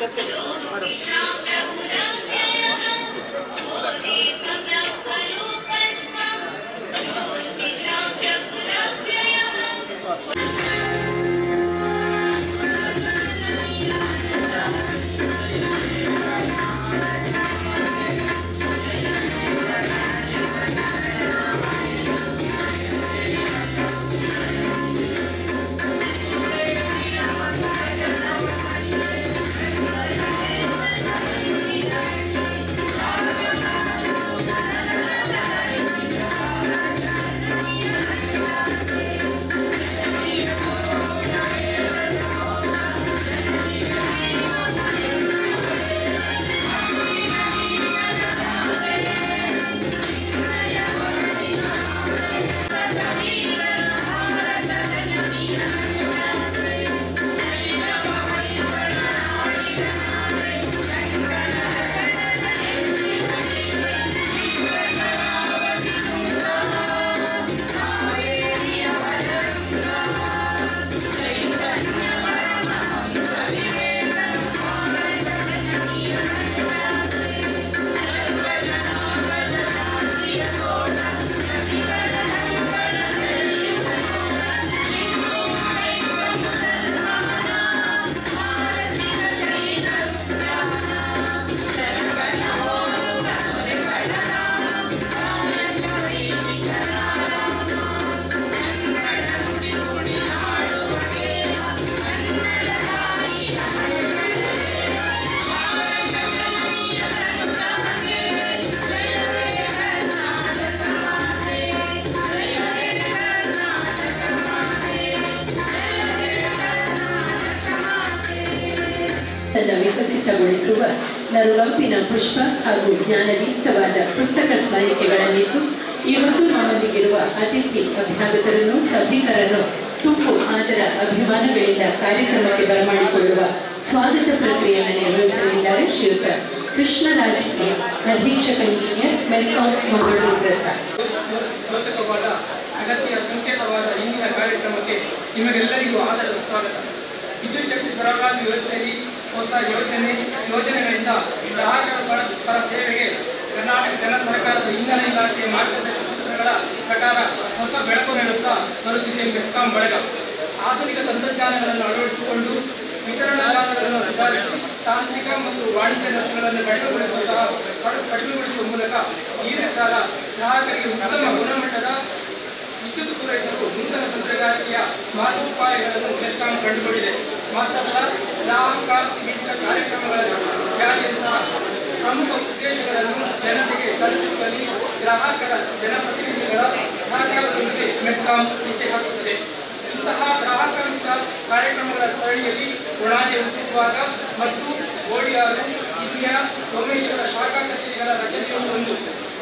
ಅನ್ನ ವಿಕಸಿತಗೊಳಿಸುವ ನರುಗಂಪಿನ ಪುಷ್ಪ ಹಾಗೂ ಜ್ಞಾನದೀಪ್ತವಾದ ಪುಸ್ತಕ ಸ್ಮರಣಿಕೆಗಳನ್ನಿತ್ತು ಇವತ್ತು ನಮ್ಮೊಂದಿಗಿರುವ ಅತಿಥಿ ಅಭ್ಯಾಗತರನ್ನು ಸಭಿಕರನ್ನು ತುಂಬು ಆದರ ಅಭಿಮಾನಗಳಿಂದ ಕಾರ್ಯಕ್ರಮಕ್ಕೆ ಬರಮಾಡಿಕೊಳ್ಳುವ ಸ್ವಾಗತ ಪ್ರಕ್ರಿಯೆಯನ್ನು ನಿರ್ವಹಿಸಲಿದ್ದಾರೆ ಶ್ರೀಯುತ ಕೃಷ್ಣರಾಜ್ ಕೆ ಅಧೀಕ್ಷಕ ಇಂಜಿನಿಯರ್ ಮೆಸ್ಕಾಂ ಮಂಗಳೂರು ವೃತ್ತ ದ್ಯೋತಕವಾದ ಅಗತ್ಯ ಸಂಕೇತವಾದ ಇಂದಿನ ಕಾರ್ಯಕ್ರಮಕ್ಕೆ ನಿಮಗೆಲ್ಲರಿಗೂ ಆದರದ ಸ್ವಾಗತ ವಿದ್ಯುತ್ ಶಕ್ತಿ ಸರಬರಾಜು ವ್ಯವಸ್ಥೆಯಲ್ಲಿ ಹೊಸ ಯೋಜನೆ ಯೋಜನೆಗಳಿಂದ ಗ್ರಾಹಕರ ಪರ ಪರ ಸೇವೆಗೆ ಕರ್ನಾಟಕ ಜನ ಸರ್ಕಾರದ ಇಂಧನ ಇಲಾಖೆಯ ಮಾರ್ಗದರ್ಶಕ ಸೂತ್ರಗಳ ಪ್ರಕಾರ ಹೊಸ ಬೆಳಕು ನೀಡುತ್ತಾ ಬರುತ್ತಿದೆ ಮೆಸ್ಕಾಂ ಬಳಗ ಆಧುನಿಕ ತಂತ್ರಜ್ಞಾನಗಳನ್ನು ಅಳವಡಿಸಿಕೊಂಡು ವಿತರಣಾ ಜಾಲಗಳನ್ನು ಸುಧಾರಿಸಿ ತಾಂತ್ರಿಕ ಮತ್ತು ವಾಣಿಜ್ಯ ನಷ್ಟಗಳನ್ನು ಕಡಿಮೆಗೊಳಿಸುವಂತಹ ಕಡಿ- ಕಡಿಮೆಗೊಳಿಸುವ ಮೂಲಕ ದೀರ್ಘಕಾಲ ಗ್ರಾಹಕರಿಗೆ ಉತ್ತಮ ಗುಣಮಟ್ಟದ ವಿದ್ಯುತ್ ಪೂರೈಸಲು ನೂತನ ತಂತ್ರಗಾರಿಕೆಯ ಮಾರ್ಗೋಪಾಯಗಳನ್ನು ಮೆಸ್ಕಾಂ ಕಂಡುಕೊಂಡಿದೆ ಮಾತ್ರವಲ್ಲ ಗ್ರಾಹಕ ಹಿಡಿತ ಕಾರ್ಯಕ್ರಮಗಳ ಜಾರಿಯಂತಹ ಪ್ರಮುಖ ಉದ್ದೇಶಗಳನ್ನು ಜನತೆಗೆ ತಲುಪಿಸುವಲ್ಲಿ ಗ್ರಾಹಕರ ಜನಪ್ರತಿನಿಧಿಗಳ ಸಹಕಾರದೊಂದಿಗೆ ಮೆಸ್ಕಾಂ ಹೆಜ್ಜೆ ಹಾಕುತ್ತದೆ ಇಂತಹ ಗ್ರಾಹಕ ಹಿತ ಕಾರ್ಯಕ್ರಮಗಳ ಸರಣಿಯಲ್ಲಿ ಒಣಾಜೆ ಉದ್ವಿಗ್ವಾಗ ಮತ್ತು ಗೋಡಿಯಾರು ಹಿರಿಯ ಸೋಮೇಶ್ವರ ಶಾಖಾ ಕಚೇರಿಗಳ ರಚನೆಯನ್ನು ಒಂದು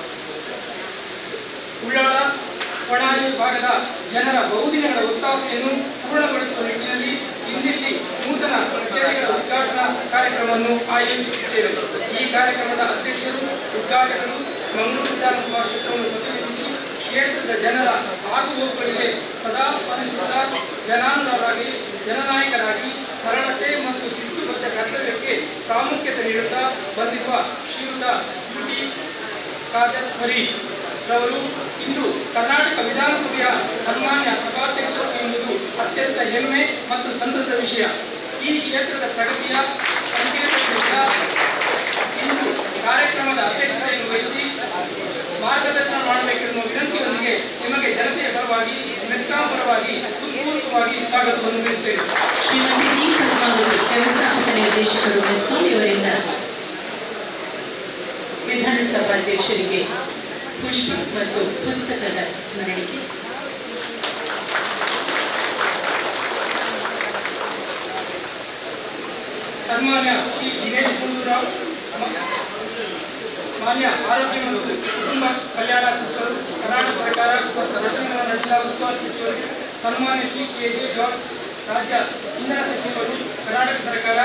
ಉಳ್ಳಾಳ ಕೊಣಾಜೆ ಭಾಗದ ಜನರ ಬಹುದಿನಗಳ ಒತ್ತಾಸೆಯನ್ನು ಪೂರ್ಣಗೊಳಿಸುವ ನಿಟ್ಟಿನಲ್ಲಿ ಇಂದಿಲ್ಲಿ ನೂತನ ಕಚೇರಿಗಳ ಉದ್ಘಾಟನಾ ಕಾರ್ಯಕ್ರಮವನ್ನು ಆಯೋಜಿಸುತ್ತೇವೆ ಈ ಕಾರ್ಯಕ್ರಮದ ಅಧ್ಯಕ್ಷರು ಉದ್ಘಾಟಕರು ಮಂಗಳೂರು ವಿಧಾನಸಭಾ ಕ್ಷೇತ್ರವನ್ನು ಪ್ರತಿನಿಧಿಸಿ ಕ್ಷೇತ್ರದ ಜನರ ಆಗುಹೋಗುಗಳಿಗೆ ಸದಾ ಸ್ಪಂದಿಸುತ್ತಾ ಜನಾನುರಾಗಿ ಜನನಾಯಕರಾಗಿ ಸರಳತೆ ಮತ್ತು ಶಿಸ್ತುಬದ್ಧ ಕರ್ತವ್ಯಕ್ಕೆ ಪ್ರಾಮುಖ್ಯತೆ ನೀಡುತ್ತಾ ಬಂದಿರುವ ಶ್ರೀಯುತ ಯು ಟಿ ಖಾದರ್ ಫರೀದ್ ರವರು ಇಂದು ಕರ್ನಾಟಕ ವಿಧಾನಸಭೆಯ ಸನ್ಮಾನ್ಯ ಸಭಾಧ್ಯಕ್ಷರು ಎಂಬುದು ಅತ್ಯಂತ ಹೆಮ್ಮೆ ಮತ್ತು ಸಂತಸದ ವಿಷಯ ಈ ಕ್ಷೇತ್ರದ ಪ್ರಗತಿಯ ಸಂಕೀರ್ಣತೆಯಿಂದ ಇಂದು ಕಾರ್ಯಕ್ರಮದ ಅಧ್ಯಕ್ಷತೆಯನ್ನು ವಹಿಸಿ ಮಾರ್ಗದರ್ಶನ ಮಾಡಬೇಕೆನ್ನುವ ವಿನಂತಿಯೊಂದಿಗೆ ನಿಮಗೆ ಜನತೆಯ ಪರವಾಗಿ ಮೆಸ್ಕಾಂ ಪರವಾಗಿ ಹೃತ್ಪೂರ್ವಕವಾಗಿ ಸ್ವಾಗತವನ್ನು ಬಯಸುತ್ತೇವೆ ಶ್ರೀಮತಿ ಡಿ ಪದ್ಮಾವತಿ ವ್ಯವಸ್ಥಾಪಕ ನಿರ್ದೇಶಕರು ಮೆಸ್ಕಾಂ ಇವರಿಂದ ವಿಧಾನಸಭಾಧ್ಯಕ್ಷರಿಗೆ ಪುಷ್ಪ ಮತ್ತು ಪುಸ್ತಕದ ಸ್ಮರಣಿಕೆ ಸನ್ಮಾನ್ಯ ಶ್ರೀ ದಿನೇಶ್ ಗುಂಡೂರಾವ್ ಮ- ಮಾನ್ಯ ಆರೋಗ್ಯ ಮತ್ತು ಕುಟುಂಬ ಕಲ್ಯಾಣ ಸಚಿವರು ಕರ್ನಾಟಕ ಸರ್ಕಾರ ಮತ್ತು ದಕ್ಷಿಣ ಕನ್ನಡ ಜಿಲ್ಲಾ ಉಸ್ತುವಾರಿ ಸಚಿವರು ಸನ್ಮಾನ್ಯ ಶ್ರೀ ಕೆ ಜೆ ಜಾರ್ಜ್ ರಾಜ್ಯ ಇಂಧನ ಸಚಿವರು ಕರ್ನಾಟಕ ಸರ್ಕಾರ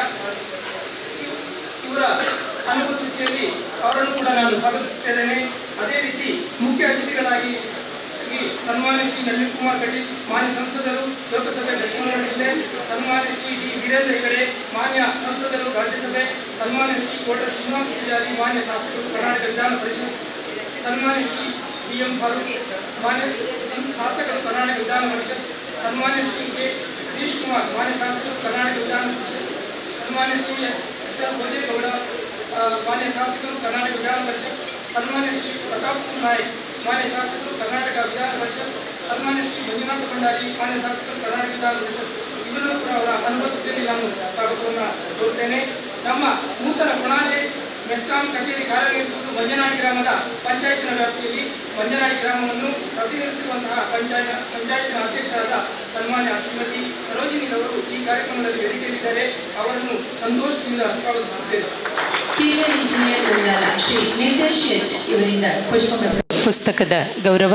ಇವರ ಅನುಪಸ್ಥಿತಿಯಲ್ಲಿ ಅವರನ್ನು ಕೂಡ ನಾನು ಸ್ವಾಗತಿಸುತ್ತಿದ್ದೇನೆ ಅದೇ ರೀತಿ ಮುಖ್ಯ ಅತಿಥಿಗಳಾಗಿ ಶ್ರೀ ಸನ್ಮಾನ್ಯ ಶ್ರೀ ನಳಿನ್ ಕುಮಾರ್ ಕಟೀಲ್ ಮಾನ್ಯ ಸಂಸದರು ಲೋಕಸಭೆ ದಕ್ಷಿಣ ಕನ್ನಡ ಜಿಲ್ಲೆ ಸನ್ಮಾನ್ಯ ಶ್ರೀ ಡಿ ವೀರೇಂದ್ರ ಹೆಗಡೆ ಮಾನ್ಯ ಸಂಸದರು ರಾಜ್ಯಸಭೆ ಸನ್ಮಾನ್ಯ ಶ್ರೀ ಕೋಟ ಶ್ರೀನಿವಾಸ ಪೂಜಾರಿ ಮಾನ್ಯ ಶಾಸಕರು ಕರ್ನಾಟಕ ವಿಧಾನ ಪರಿಷತ್ ಸನ್ಮಾನ್ಯ ಶ್ರೀ ಡಿ ಎಂ ಫಾರೂಕ್ ಮಾನ್ಯ ಶಾಸಕರು ಕರ್ನಾಟಕ ವಿಧಾನ ಪರಿಷತ್ ಸನ್ಮಾನ್ಯ ಶ್ರೀ ಕೆ ಸತೀಶ್ ಕುಮಾರ್ ಮಾನ್ಯ ಶಾಸಕರು ಕರ್ನಾಟಕ ವಿಧಾನ ಪರಿಷತ್ ಸನ್ಮಾನ್ಯ Shri S S L Bhojegowda ಆ, ಮಾನ್ಯ ಶಾಸಕರು ಕರ್ನಾಟಕ ವಿಧಾನ ಪರಿಷತ್ ಸನ್ಮಾನ್ಯ ಶ್ರೀ ಪ್ರತಾಪ್ ಸಿಂಗ್ ನಾಯ್ಕ್ ಮಾನ್ಯ ಶಾಸಕರು ಕರ್ನಾಟಕ ವಿಧಾನ ಪರಿಷತ್ ಸನ್ಮಾನ್ಯ ಶ್ರೀ ಮಂಜುನಾಥ ಭಂಡಾರಿ ಮಾನ್ಯ ಶಾಸಕರು ಕರ್ನಾಟಕ ವಿಧಾನ ಪರಿಷತ್ ಇವರನ್ನು ಕೂಡ ಅವರ ಅನುಭವದಲ್ಲಿ ನಾನು ಸ್ವಾಗತವನ್ನು ಕೋರುತ್ತೇನೆ ನಮ್ಮ ನೂತನ ಕೊಣಾಜೆ ಮೆಸ್ಕಾಂ ಕಚೇರಿ ಕಾರ್ಯನಿರ್ವಹಿಸುವುದು ಮಂಜನಾಡಿ ಗ್ರಾಮದ ಪಂಚಾಯತಿನ ವ್ಯಾಪ್ತಿಯಲ್ಲಿ ಮಂಜನಾಡಿ ಗ್ರಾಮವನ್ನು ಪ್ರತಿನಿಧಿಸುವಂತಹ ಪಂಚಾಯತ್ ಪಂಚಾಯತಿನ ಅಧ್ಯಕ್ಷರಾದ ಸನ್ಮಾನ್ಯ ಶ್ರೀಮತಿ ಸರೋಜಿನಿರವರು ಈ ಕಾರ್ಯಕ್ರಮದಲ್ಲಿ ವೇದಿಕೆಯಲ್ಲಿದ್ದಾರೆ ಅವರನ್ನು ಸಂತೋಷದಿಂದ ಸ್ವಾಗತಿಸುತ್ತೇನೆ ಹಿರಿಯ ಇಂಜಿನಿಯರ್ ಉಳ್ಳಾಲ ಶ್ರೀ ನಿರ್ದೇಶ್ ಎಚ್ ಇವರಿಂದ ಪುಷ್ಪ ಮತ್ತು ಪುಸ್ತಕದ ಗೌರವ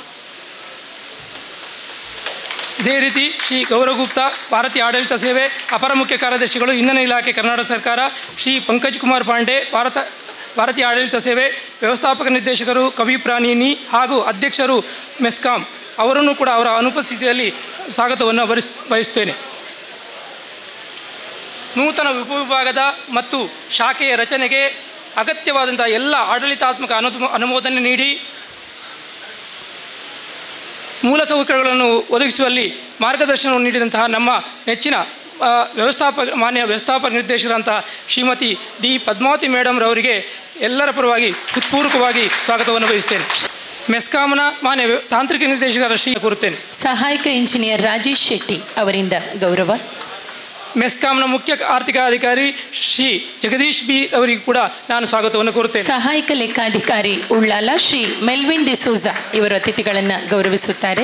ಇದೇ ರೀತಿ ಶ್ರೀ ಗೌರವಗುಪ್ತ ಭಾರತೀಯ ಆಡಳಿತ ಸೇವೆ ಅಪರ ಮುಖ್ಯ ಕಾರ್ಯದರ್ಶಿಗಳು ಇಂಧನ ಇಲಾಖೆ ಕರ್ನಾಟಕ ಸರ್ಕಾರ ಶ್ರೀ ಪಂಕಜ್ ಕುಮಾರ್ ಪಾಂಡೆ ಭಾರತ ಭಾರತೀಯ ಆಡಳಿತ ಸೇವೆ ವ್ಯವಸ್ಥಾಪಕ ನಿರ್ದೇಶಕರು ಕವಿ ಪ್ರಾಣಿನಿ ಹಾಗೂ ಅಧ್ಯಕ್ಷರು ಮೆಸ್ಕಾಂ ಅವರನ್ನು ಕೂಡ ಅವರ ಅನುಪಸ್ಥಿತಿಯಲ್ಲಿ ಸ್ವಾಗತವನ್ನು ಬರಿಸ್ ಬಯಸ್ತೇನೆ ನೂತನ ಉಪವಿಭಾಗದ ಮತ್ತು ಶಾಖೆಯ ರಚನೆಗೆ ಅಗತ್ಯವಾದಂಥ ಎಲ್ಲ ಆಡಳಿತಾತ್ಮಕ ಅನುಮ ಅನುಮೋದನೆ ನೀಡಿ ಮೂಲಸೌಕರ್ಯಗಳನ್ನು ಒದಗಿಸುವಲ್ಲಿ ಮಾರ್ಗದರ್ಶನವನ್ನು ನೀಡಿದಂತಹ ನಮ್ಮ ನೆಚ್ಚಿನ ಆ, ವ್ಯವಸ್ಥಾಪಕ ಮಾನ್ಯ ವ್ಯವಸ್ಥಾಪಕ ನಿರ್ದೇಶಕರಂತಹ ಶ್ರೀಮತಿ ಡಿ ಪದ್ಮಾವತಿ ಮೇಡಮ್ ರವರಿಗೆ ಎಲ್ಲರ ಪರವಾಗಿ ಹೃತ್ಪೂರ್ವಕವಾಗಿ ಸ್ವಾಗತವನ್ನು ಬಯಸ್ತೇನೆ ಮೆಸ್ಕಾಂನ ಮಾನ್ಯ ವ್ಯ- ತಾಂತ್ರಿಕ ನಿರ್ದೇಶಕರ ಶ್ರೀ ಕೋರುತ್ತೇನೆ ಸಹಾಯಕ ಇಂಜಿನಿಯರ್ ರಾಜೇಶ್ ಶೆಟ್ಟಿ ಅವರಿಂದ ಗೌರವ ಮೆಸ್ಕಾಂನ ಮುಖ್ಯ ಆರ್ಥಿಕ ಅಧಿಕಾರಿ ಶ್ರೀ ಜಗದೀಶ್ ಬಿ ಅವರಿಗೂ ಕೂಡ ನಾನು ಸ್ವಾಗತವನ್ನು ಕೋರುತ್ತೇನೆ ಸಹಾಯಕ ಲೆಕ್ಕಾಧಿಕಾರಿ ಉಳ್ಳಾಲ ಶ್ರೀ ಮೆಲ್ವಿನ್ ಡಿಸೋಜಾ ಇವರು ಅತಿಥಿಗಳನ್ನು ಗೌರವಿಸುತ್ತಾರೆ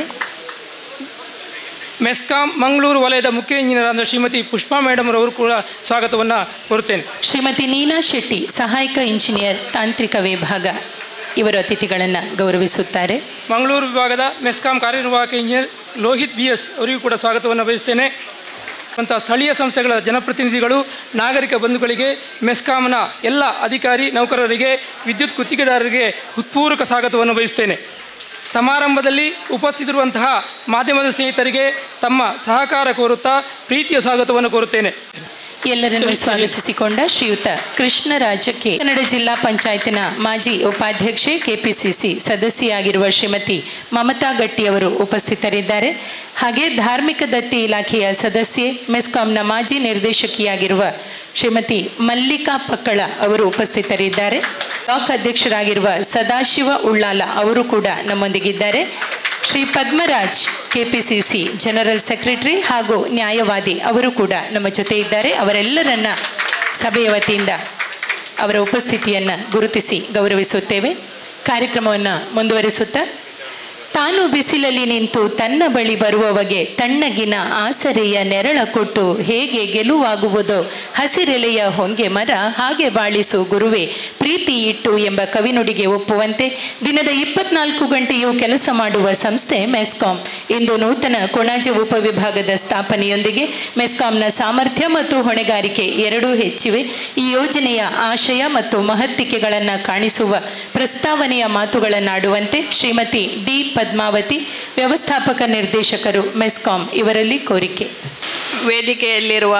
ಮೆಸ್ಕಾಂ ಮಂಗಳೂರು ವಲಯದ ಮುಖ್ಯ ಇಂಜಿನಿಯರ್ ಆದ ಶ್ರೀಮತಿ ಪುಷ್ಪಾ ಮೇಡಮ್ ರವರು ಕೂಡ ಸ್ವಾಗತವನ್ನು ಕೋರುತ್ತೇನೆ ಶ್ರೀಮತಿ ನೀನಾ ಶೆಟ್ಟಿ ಸಹಾಯಕ ಇಂಜಿನಿಯರ್ ತಾಂತ್ರಿಕ ವಿಭಾಗ ಇವರು ಅತಿಥಿಗಳನ್ನು ಗೌರವಿಸುತ್ತಾರೆ ಮಂಗಳೂರು ವಿಭಾಗದ ಮೆಸ್ಕಾಂ ಕಾರ್ಯನಿರ್ವಾಹಕ ಇಂಜಿನಿಯರ್ ಲೋಹಿತ್ ಬಿ ಎಸ್ ಅವರಿಗೂ ಕೂಡ ಸ್ವಾಗತವನ್ನು ಬಯಸ್ತೇನೆ ಅಂಥ ಸ್ಥಳೀಯ ಸಂಸ್ಥೆಗಳ ಜನಪ್ರತಿನಿಧಿಗಳು ನಾಗರಿಕ ಬಂಧುಗಳಿಗೆ ಮೆಸ್ಕಾಂನ ಎಲ್ಲ ಅಧಿಕಾರಿ ನೌಕರರಿಗೆ ವಿದ್ಯುತ್ ಗುತ್ತಿಗೆದಾರರಿಗೆ ಹೃತ್ಪೂರ್ವಕ ಸ್ವಾಗತವನ್ನು ಬಯಸ್ತೇನೆ ಸಮಾರಂಭದಲ್ಲಿ ಉಪಸ್ಥಿತರಿರುವಂತಹ ಮಾಧ್ಯಮದ ಸ್ನೇಹಿತರಿಗೆ ತಮ್ಮ ಸಹಕಾರ ಕೋರುತ್ತಾ ಪ್ರೀತಿಯ ಸ್ವಾಗತವನ್ನು ಕೋರುತ್ತೇನೆ ಎಲ್ಲರನ್ನು ಸ್ವಾಗತಿಸಿಕೊಂಡ ಶ್ರೀಯುತ ಕೃಷ್ಣರಾಜಕ್ಕೆ ಕನ್ನಡ ಜಿಲ್ಲಾ ಪಂಚಾಯತಿನ ಮಾಜಿ ಉಪಾಧ್ಯಕ್ಷೆ ಕೆಪಿಸಿಸಿ ಸದಸ್ಯೆಯಾಗಿರುವ ಶ್ರೀಮತಿ ಮಮತಾ ಗಟ್ಟಿ ಅವರು ಉಪಸ್ಥಿತರಿದ್ದಾರೆ ಹಾಗೆ ಧಾರ್ಮಿಕ ದತ್ತಿ ಇಲಾಖೆಯ ಸದಸ್ಯೆ ಮೆಸ್ಕಾಂನ ಮಾಜಿ ನಿರ್ದೇಶಕಿಯಾಗಿರುವ ಶ್ರೀಮತಿ ಮಲ್ಲಿಕಾ ಪಕ್ಕಳ ಅವರು ಉಪಸ್ಥಿತರಿದ್ದಾರೆ ಬ್ಲಾಕ್ ಅಧ್ಯಕ್ಷರಾಗಿರುವ ಸದಾಶಿವ ಉಳ್ಳಾಲ ಅವರು ಕೂಡ ನಮ್ಮೊಂದಿಗಿದ್ದಾರೆ Shri Padmaraj KPCC general secretary ಹಾಗೂ ನ್ಯಾಯವಾದಿ ಅವರು ಕೂಡ ನಮ್ಮ ಜೊತೆ ಇದ್ದಾರೆ ಅವರೆಲ್ಲರನ್ನ ಸಭೆಯ ವತಿಯಿಂದ ಅವರ ಉಪಸ್ಥಿತಿಯನ್ನು ಗುರುತಿಸಿ ಗೌರವಿಸುತ್ತೇವೆ ಕಾರ್ಯಕ್ರಮವನ್ನು ಮುಂದುವರಿಸುತ್ತಾ ತಾನು ಬಿಸಿಲಲ್ಲಿ ನಿಂತು ತನ್ನ ಬಳಿ ಬರುವವಗೆ ತಣ್ಣಗಿನ ಆಸರೆಯ ನೆರಳ ಕೊಟ್ಟು ಹೇಗೆ ಗೆಲುವಾಗುವುದೋ ಹಸಿರೆಲೆಯ ಹೊಂಗೆ ಮರ ಹಾಗೆ ಬಾಳಿಸು ಗುರುವೆ ಪ್ರೀತಿ ಇಟ್ಟು ಎಂಬ ಕವಿನುಡಿಗೆ ಒಪ್ಪುವಂತೆ ದಿನದ ಇಪ್ಪತ್ನಾಲ್ಕು ಗಂಟೆಯೂ ಕೆಲಸ ಮಾಡುವ ಸಂಸ್ಥೆ ಮೆಸ್ಕಾಂ ಇಂದು ನೂತನ ಕೊಣಾಜೆ ಉಪವಿಭಾಗದ ಸ್ಥಾಪನೆಯೊಂದಿಗೆ ಮೆಸ್ಕಾಂನ ಸಾಮರ್ಥ್ಯ ಮತ್ತು ಹೊಣೆಗಾರಿಕೆ ಎರಡೂ ಹೆಚ್ಚಿವೆ ಈ ಯೋಜನೆಯ ಆಶಯ ಮತ್ತು ಮಹತ್ತಿಕೆಗಳನ್ನು ಕಾಣಿಸುವ ಪ್ರಸ್ತಾವನೆಯ ಮಾತುಗಳನ್ನಾಡುವಂತೆ ಶ್ರೀಮತಿ ಡಿ ಪದ್ಮಾವತಿ ವ್ಯವಸ್ಥಾಪಕ ನಿರ್ದೇಶಕರು ಮೆಸ್ಕಾಂ ಇವರಲ್ಲಿ ಕೋರಿಕೆ ವೇದಿಕೆಯಲ್ಲಿರುವ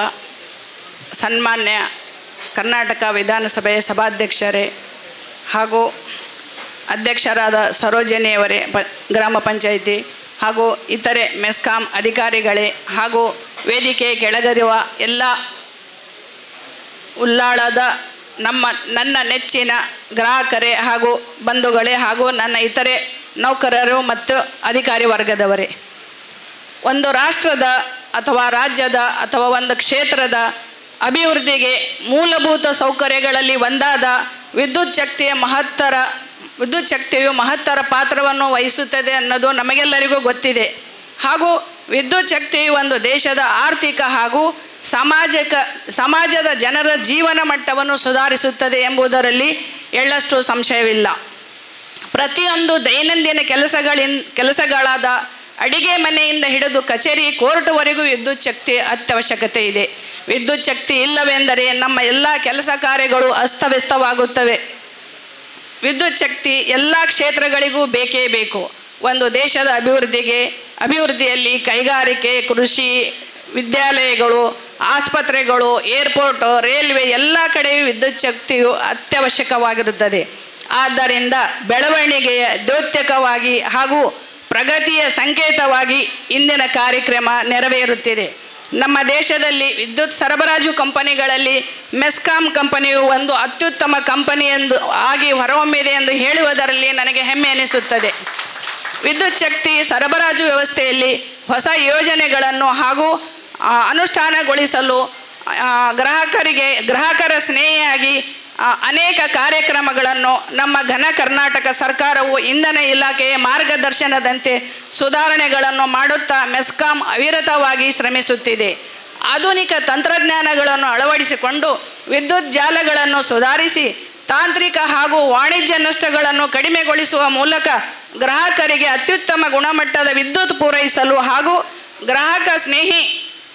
ಸನ್ಮಾನ್ಯ ಕರ್ನಾಟಕ ವಿಧಾನಸಭೆಯ ಸಭಾಧ್ಯಕ್ಷರೇ ಹಾಗೂ ಅಧ್ಯಕ್ಷರಾದ ಸರೋಜಿನಿಯವರೇ ಪ ಗ್ರಾಮ ಪಂಚಾಯಿತಿ ಹಾಗೂ ಇತರೆ ಮೆಸ್ಕಾಂ ಅಧಿಕಾರಿಗಳೇ ಹಾಗೂ ವೇದಿಕೆ ಕೆಳಗಿರುವ ಎಲ್ಲ ಉಲ್ಲಾಳದ ನಮ್ಮ ನನ್ನ ನೆಚ್ಚಿನ ಗ್ರಾಹಕರೇ ಹಾಗೂ ಬಂಧುಗಳೇ ಹಾಗೂ ನನ್ನ ಇತರೆ ನೌಕರರು ಮತ್ತು ಅಧಿಕಾರಿ ವರ್ಗದವರೇ ಒಂದು ರಾಷ್ಟ್ರದ ಅಥವಾ ರಾಜ್ಯದ ಅಥವಾ ಒಂದು ಕ್ಷೇತ್ರದ ಅಭಿವೃದ್ಧಿಗೆ ಮೂಲಭೂತ ಸೌಕರ್ಯಗಳಲ್ಲಿ ಒಂದಾದ ವಿದ್ಯುತ್ ಶಕ್ತಿಯ ಮಹತ್ತರ ವಿದ್ಯುತ್ ಶಕ್ತಿಯು ಮಹತ್ತರ ಪಾತ್ರವನ್ನು ವಹಿಸುತ್ತದೆ ಅನ್ನೋದು ನಮಗೆಲ್ಲರಿಗೂ ಗೊತ್ತಿದೆ ಹಾಗೂ ವಿದ್ಯುತ್ ಶಕ್ತಿಯು ಒಂದು ದೇಶದ ಆರ್ಥಿಕ ಹಾಗೂ ಸಾಮಾಜಿಕ ಸಮಾಜದ ಜನರ ಜೀವನ ಮಟ್ಟವನ್ನು ಸುಧಾರಿಸುತ್ತದೆ ಎಂಬುದರಲ್ಲಿ ಎಳ್ಳಷ್ಟು ಸಂಶಯವಿಲ್ಲ ಪ್ರತಿಯೊಂದು ದೈನಂದಿನ ಕೆಲಸಗಳಿನ್ ಕೆಲಸಗಳಾದ ಅಡಿಗೆ ಮನೆಯಿಂದ ಹಿಡಿದು ಕಚೇರಿ ಕೋರ್ಟ್ವರೆಗೂ ವಿದ್ಯುತ್ ಶಕ್ತಿ ಅತ್ಯವಶ್ಯಕತೆ ಇದೆ ವಿದ್ಯುತ್ ಶಕ್ತಿ ಇಲ್ಲವೆಂದರೆ ನಮ್ಮ ಎಲ್ಲ ಕೆಲಸ ಕಾರ್ಯಗಳು ಅಸ್ತವ್ಯಸ್ತವಾಗುತ್ತವೆ ವಿದ್ಯುತ್ ಶಕ್ತಿ ಎಲ್ಲ ಕ್ಷೇತ್ರಗಳಿಗೂ ಬೇಕೇ ಬೇಕು ಒಂದು ದೇಶದ ಅಭಿವೃದ್ಧಿಗೆ ಅಭಿವೃದ್ಧಿಯಲ್ಲಿ ಕೈಗಾರಿಕೆ ಕೃಷಿ ವಿದ್ಯಾಲಯಗಳು ಆಸ್ಪತ್ರೆಗಳು ಏರ್ಪೋರ್ಟು ರೈಲ್ವೆ ಎಲ್ಲ ಕಡೆಯೂ ವಿದ್ಯುತ್ ಶಕ್ತಿಯು ಅತ್ಯವಶ್ಯಕವಾಗಿರುತ್ತದೆ ಆದ್ದರಿಂದ ಬೆಳವಣಿಗೆಯ ದ್ಯೋತಕವಾಗಿ ಹಾಗೂ ಪ್ರಗತಿಯ ಸಂಕೇತವಾಗಿ ಇಂದಿನ ಕಾರ್ಯಕ್ರಮ ನೆರವೇರುತ್ತಿದೆ ನಮ್ಮ ದೇಶದಲ್ಲಿ ವಿದ್ಯುತ್ ಸರಬರಾಜು ಕಂಪನಿಗಳಲ್ಲಿ ಮೆಸ್ಕಾಂ ಕಂಪನಿಯು ಒಂದು ಅತ್ಯುತ್ತಮ ಕಂಪನಿ ಎಂದು ಆಗಿ ಹೊರಹೊಮ್ಮಿದೆ ಎಂದು ಹೇಳುವುದರಲ್ಲಿ ನನಗೆ ಹೆಮ್ಮೆ ಎನಿಸುತ್ತದೆ ವಿದ್ಯುತ್ ಶಕ್ತಿ ಸರಬರಾಜು ವ್ಯವಸ್ಥೆಯಲ್ಲಿ ಹೊಸ ಯೋಜನೆಗಳನ್ನು ಹಾಗೂ ಆ, ಅನುಷ್ಠಾನಗೊಳಿಸಲು ಆ, ಗ್ರಾಹಕರಿಗೆ ಗ್ರಾಹಕರ ಸ್ನೇಹಿಯಾಗಿ ಆ, ಅನೇಕ ಕಾರ್ಯಕ್ರಮಗಳನ್ನು ನಮ್ಮ ಘನ ಕರ್ನಾಟಕ ಸರ್ಕಾರವು ಇಂಧನ ಇಲಾಖೆಯ ಮಾರ್ಗದರ್ಶನದಂತೆ ಸುಧಾರಣೆಗಳನ್ನು ಮಾಡುತ್ತಾ ಮೆಸ್ಕಾಂ ಅವಿರತವಾಗಿ ಶ್ರಮಿಸುತ್ತಿದೆ ಆಧುನಿಕ ತಂತ್ರಜ್ಞಾನಗಳನ್ನು ಅಳವಡಿಸಿಕೊಂಡು ವಿದ್ಯುತ್ ಜಾಲಗಳನ್ನು ಸುಧಾರಿಸಿ ತಾಂತ್ರಿಕ ಹಾಗೂ ವಾಣಿಜ್ಯ ನಷ್ಟಗಳನ್ನು ಕಡಿಮೆಗೊಳಿಸುವ ಮೂಲಕ ಗ್ರಾಹಕರಿಗೆ ಅತ್ಯುತ್ತಮ ಗುಣಮಟ್ಟದ ವಿದ್ಯುತ್ ಪೂರೈಸಲು ಹಾಗೂ ಗ್ರಾಹಕ ಸ್ನೇಹಿ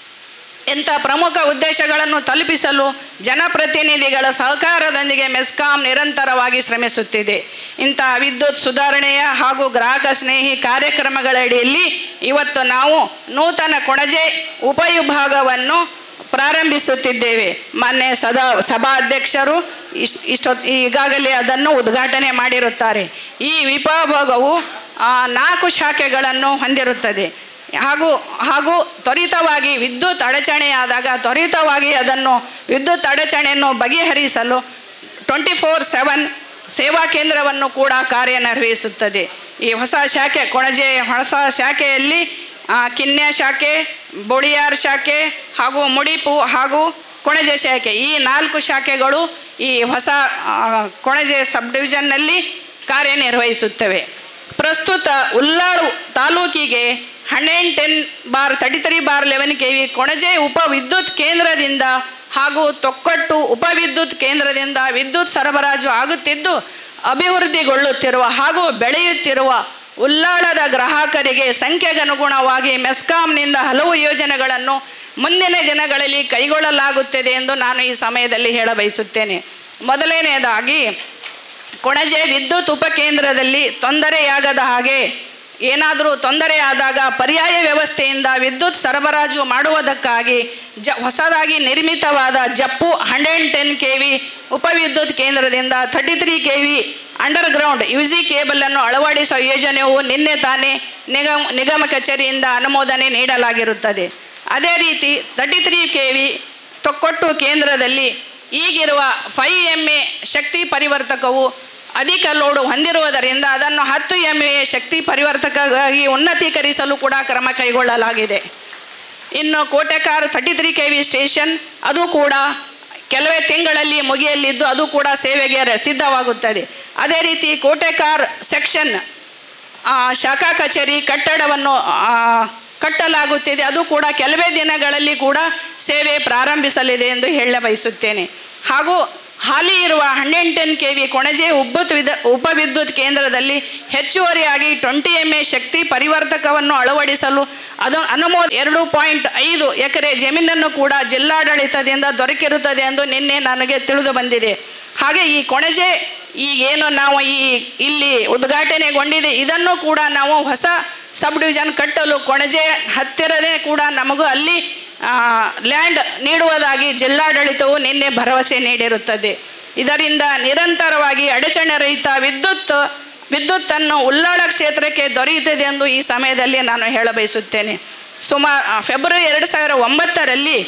ಇಂಥ ಪ್ರಮುಖ ಉದ್ದೇಶಗಳನ್ನು ತಲುಪಿಸಲು ಜನಪ್ರತಿನಿಧಿಗಳ ಸಹಕಾರದೊಂದಿಗೆ ಮೆಸ್ಕಾಂ ನಿರಂತರವಾಗಿ ಶ್ರಮಿಸುತ್ತಿದೆ ಇಂತಹ ವಿದ್ಯುತ್ ಸುಧಾರಣೆಯ ಹಾಗೂ ಗ್ರಾಹಕ ಸ್ನೇಹಿ ಕಾರ್ಯಕ್ರಮಗಳ ಅಡಿಯಲ್ಲಿ ಇವತ್ತು ನಾವು ನೂತನ ಕೊಣಜೆ ಉಪವಿಭಾಗವನ್ನು ಪ್ರಾರಂಭಿಸುತ್ತಿದ್ದೇವೆ ಮಾನ್ಯ ಸದಾ ಸಭಾಧ್ಯಕ್ಷರು ಇಷ್ಟು ಇಷ್ಟೊತ್ತು ಈಗಾಗಲೇ ಅದನ್ನು ಉದ್ಘಾಟನೆ ಮಾಡಿರುತ್ತಾರೆ ಈ ವಿಭಾಗವು ಆ, ನಾಲ್ಕು ಶಾಖೆಗಳನ್ನು ಹೊಂದಿರುತ್ತದೆ ಹಾಗೂ ಹಾಗೂ ತ್ವರಿತವಾಗಿ ವಿದ್ಯುತ್ ಅಡಚಣೆಯಾದಾಗ ತ್ವರಿತವಾಗಿ ಅದನ್ನು ವಿದ್ಯುತ್ ಅಡಚಣೆಯನ್ನು ಬಗೆಹರಿಸಲು ಟ್ವೆಂಟಿ ಫೋರ್ ಸೆವೆನ್ ಸೇವಾ ಕೇಂದ್ರವನ್ನು ಕೂಡ ಕಾರ್ಯನಿರ್ವಹಿಸುತ್ತದೆ ಈ ಹೊಸ ಶಾಖೆ ಕೊಣಜೆ ಹೊಸ ಶಾಖೆಯಲ್ಲಿ ಆ, ಕಿನ್ಯ ಶಾಖೆ ಬೊಡಿಯಾರ್ ಶಾಖೆ ಹಾಗೂ ಮುಡಿಪು ಹಾಗೂ ಕೊಣಜೆ ಶಾಖೆ ಈ ನಾಲ್ಕು ಶಾಖೆಗಳು ಈ ಹೊಸ ಆ, ಕೊಣಜೆ ಸಬ್ ಡಿವಿಷನ್ನಲ್ಲಿ ಕಾರ್ಯನಿರ್ವಹಿಸುತ್ತವೆ ಪ್ರಸ್ತುತ ಉಲ್ಲಾಳು ತಾಲೂಕಿಗೆ hundred ten bar thirty three bar eleven K V Konaje ಉಪ ವಿದ್ಯುತ್ ಕೇಂದ್ರದಿಂದ ಹಾಗೂ ತೊಕ್ಕಟ್ಟು ಉಪ ವಿದ್ಯುತ್ ಕೇಂದ್ರದಿಂದ ವಿದ್ಯುತ್ ಸರಬರಾಜು ಆಗುತ್ತಿದ್ದು ಅಭಿವೃದ್ಧಿಗೊಳ್ಳುತ್ತಿರುವ ಹಾಗೂ ಬೆಳೆಯುತ್ತಿರುವ ಉಲ್ಲಾಳದ ಗ್ರಾಹಕರಿಗೆ ಸಂಖ್ಯೆಗನುಗುಣವಾಗಿ ಮೆಸ್ಕಾಂನಿಂದ ಹಲವು ಯೋಜನೆಗಳನ್ನು ಮುಂದಿನ ದಿನಗಳಲ್ಲಿ ಕೈಗೊಳ್ಳಲಾಗುತ್ತದೆ ಎಂದು ನಾನು ಈ ಸಮಯದಲ್ಲಿ ಹೇಳಬಯಸುತ್ತೇನೆ ಮೊದಲನೆಯದಾಗಿ ಕೊಣಜೆ ವಿದ್ಯುತ್ ಉಪಕೇಂದ್ರದಲ್ಲಿ ತೊಂದರೆಯಾಗದ ಹಾಗೆ ಏನಾದರೂ ತೊಂದರೆಯಾದಾಗ ಪರ್ಯಾಯ ವ್ಯವಸ್ಥೆಯಿಂದ ವಿದ್ಯುತ್ ಸರಬರಾಜು ಮಾಡುವುದಕ್ಕಾಗಿ ಜ ಹೊಸದಾಗಿ ನಿರ್ಮಿತವಾದ Jeppu hundred ten K V ಉಪವಿದ್ಯುತ್ ಕೇಂದ್ರದಿಂದ thirty three K V underground U G ಕೇಬಲನ್ನು ಅಳವಡಿಸುವ ಯೋಜನೆಯು ನಿನ್ನೆ ತಾನೇ ನಿಗಮ ನಿಗಮ ಕಚೇರಿಯಿಂದ ಅನುಮೋದನೆ ನೀಡಲಾಗಿರುತ್ತದೆ ಅದೇ ರೀತಿ thirty three K V Thokkottu ಕೇಂದ್ರದಲ್ಲಿ ಈಗಿರುವ ಫೈ ಎಮ್ ಎ ಶಕ್ತಿ ಪರಿವರ್ತಕವು ಅಧಿಕ ಲೋಡು ಹೊಂದಿರುವುದರಿಂದ ಅದನ್ನು ಹತ್ತು ಎಮ್ ಎ ಶಕ್ತಿ ಪರಿವರ್ತಕವಾಗಿ ಉನ್ನತೀಕರಿಸಲು ಕೂಡ ಕ್ರಮ ಕೈಗೊಳ್ಳಲಾಗಿದೆ ಇನ್ನು Kotekar thirty three K V station ಅದು ಕೂಡ ಕೆಲವೇ ತಿಂಗಳಲ್ಲಿ ಮುಗಿಯಲಿದ್ದು ಅದು ಕೂಡ ಸೇವೆಗೆ ರ- ಸಿದ್ಧವಾಗುತ್ತದೆ ಅದೇ ರೀತಿ ಕೋಟೆಕಾರ್ ಸೆಕ್ಷನ್ ಆ, ಶಾಖಾ ಕಚೇರಿ ಕಟ್ಟಡವನ್ನು ಆ, ಕಟ್ಟಲಾಗುತ್ತಿದೆ ಅದು ಕೂಡ ಕೆಲವೇ ದಿನಗಳಲ್ಲಿ ಕೂಡ ಸೇವೆ ಪ್ರಾರಂಭಿಸಲಿದೆ ಎಂದು ಹೇಳ ಬಯಸುತ್ತೇನೆ ಹಾಗೂ ಹಾಲಿ ಇರುವ hundred ten K V Konaje ಉಬ್ಬತ್ ವಿದ ಉಪವಿದ್ಯುತ್ ಕೇಂದ್ರದಲ್ಲಿ ಹೆಚ್ಚುವರಿಯಾಗಿ ಟ್ವೆಂಟಿ ಎಮ್ ಎ ಶಕ್ತಿ ಪರಿವರ್ತಕವನ್ನು ಅಳವಡಿಸಲು ಅದು ಅನುಮೋದ ಎರಡು ಪಾಯಿಂಟ್ ಐದು ಎಕರೆ ಜಮೀನನ್ನು ಕೂಡ ಜಿಲ್ಲಾಡಳಿತದಿಂದ ದೊರಕಿರುತ್ತದೆ ಎಂದು ನಿನ್ನೆ ನನಗೆ ತಿಳಿದು ಬಂದಿದೆ ಹಾಗೆ ಈ ಕೊಣಜೆ ಈಗೇನು ನಾವು ಈ ಇಲ್ಲಿ ಉದ್ಘಾಟನೆಗೊಂಡಿದೆ ಇದನ್ನು ಕೂಡ ನಾವು ಹೊಸ ಸಬ್ ಡಿವಿಷನ್ ಕಟ್ಟಲು ಕೊಣಜೆ ಹತ್ತಿರದೇ ಕೂಡ ನಮಗೂ ಅಲ್ಲಿ ಲ್ಯಾಂಡ್ ನೀಡುವುದಾಗಿ ಜಿಲ್ಲಾಡಳಿತವು ನಿನ್ನೆ ಭರವಸೆ ನೀಡಿರುತ್ತದೆ ಇದರಿಂದ ನಿರಂತರವಾಗಿ ಅಡಚಣೆ ರಹಿತ ವಿದ್ಯುತ್ ವಿದ್ಯುತ್ತನ್ನು ಉಲ್ಲಾಳ ಕ್ಷೇತ್ರಕ್ಕೆ ದೊರೆಯುತ್ತದೆ ಎಂದು ಈ ಸಮಯದಲ್ಲಿ ನಾನು ಹೇಳಬಯಸುತ್ತೇನೆ ಸುಮಾರು ಫೆಬ್ರವರಿ ಎರಡು ಸಾವಿರ ಒಂಬತ್ತರಲ್ಲಿ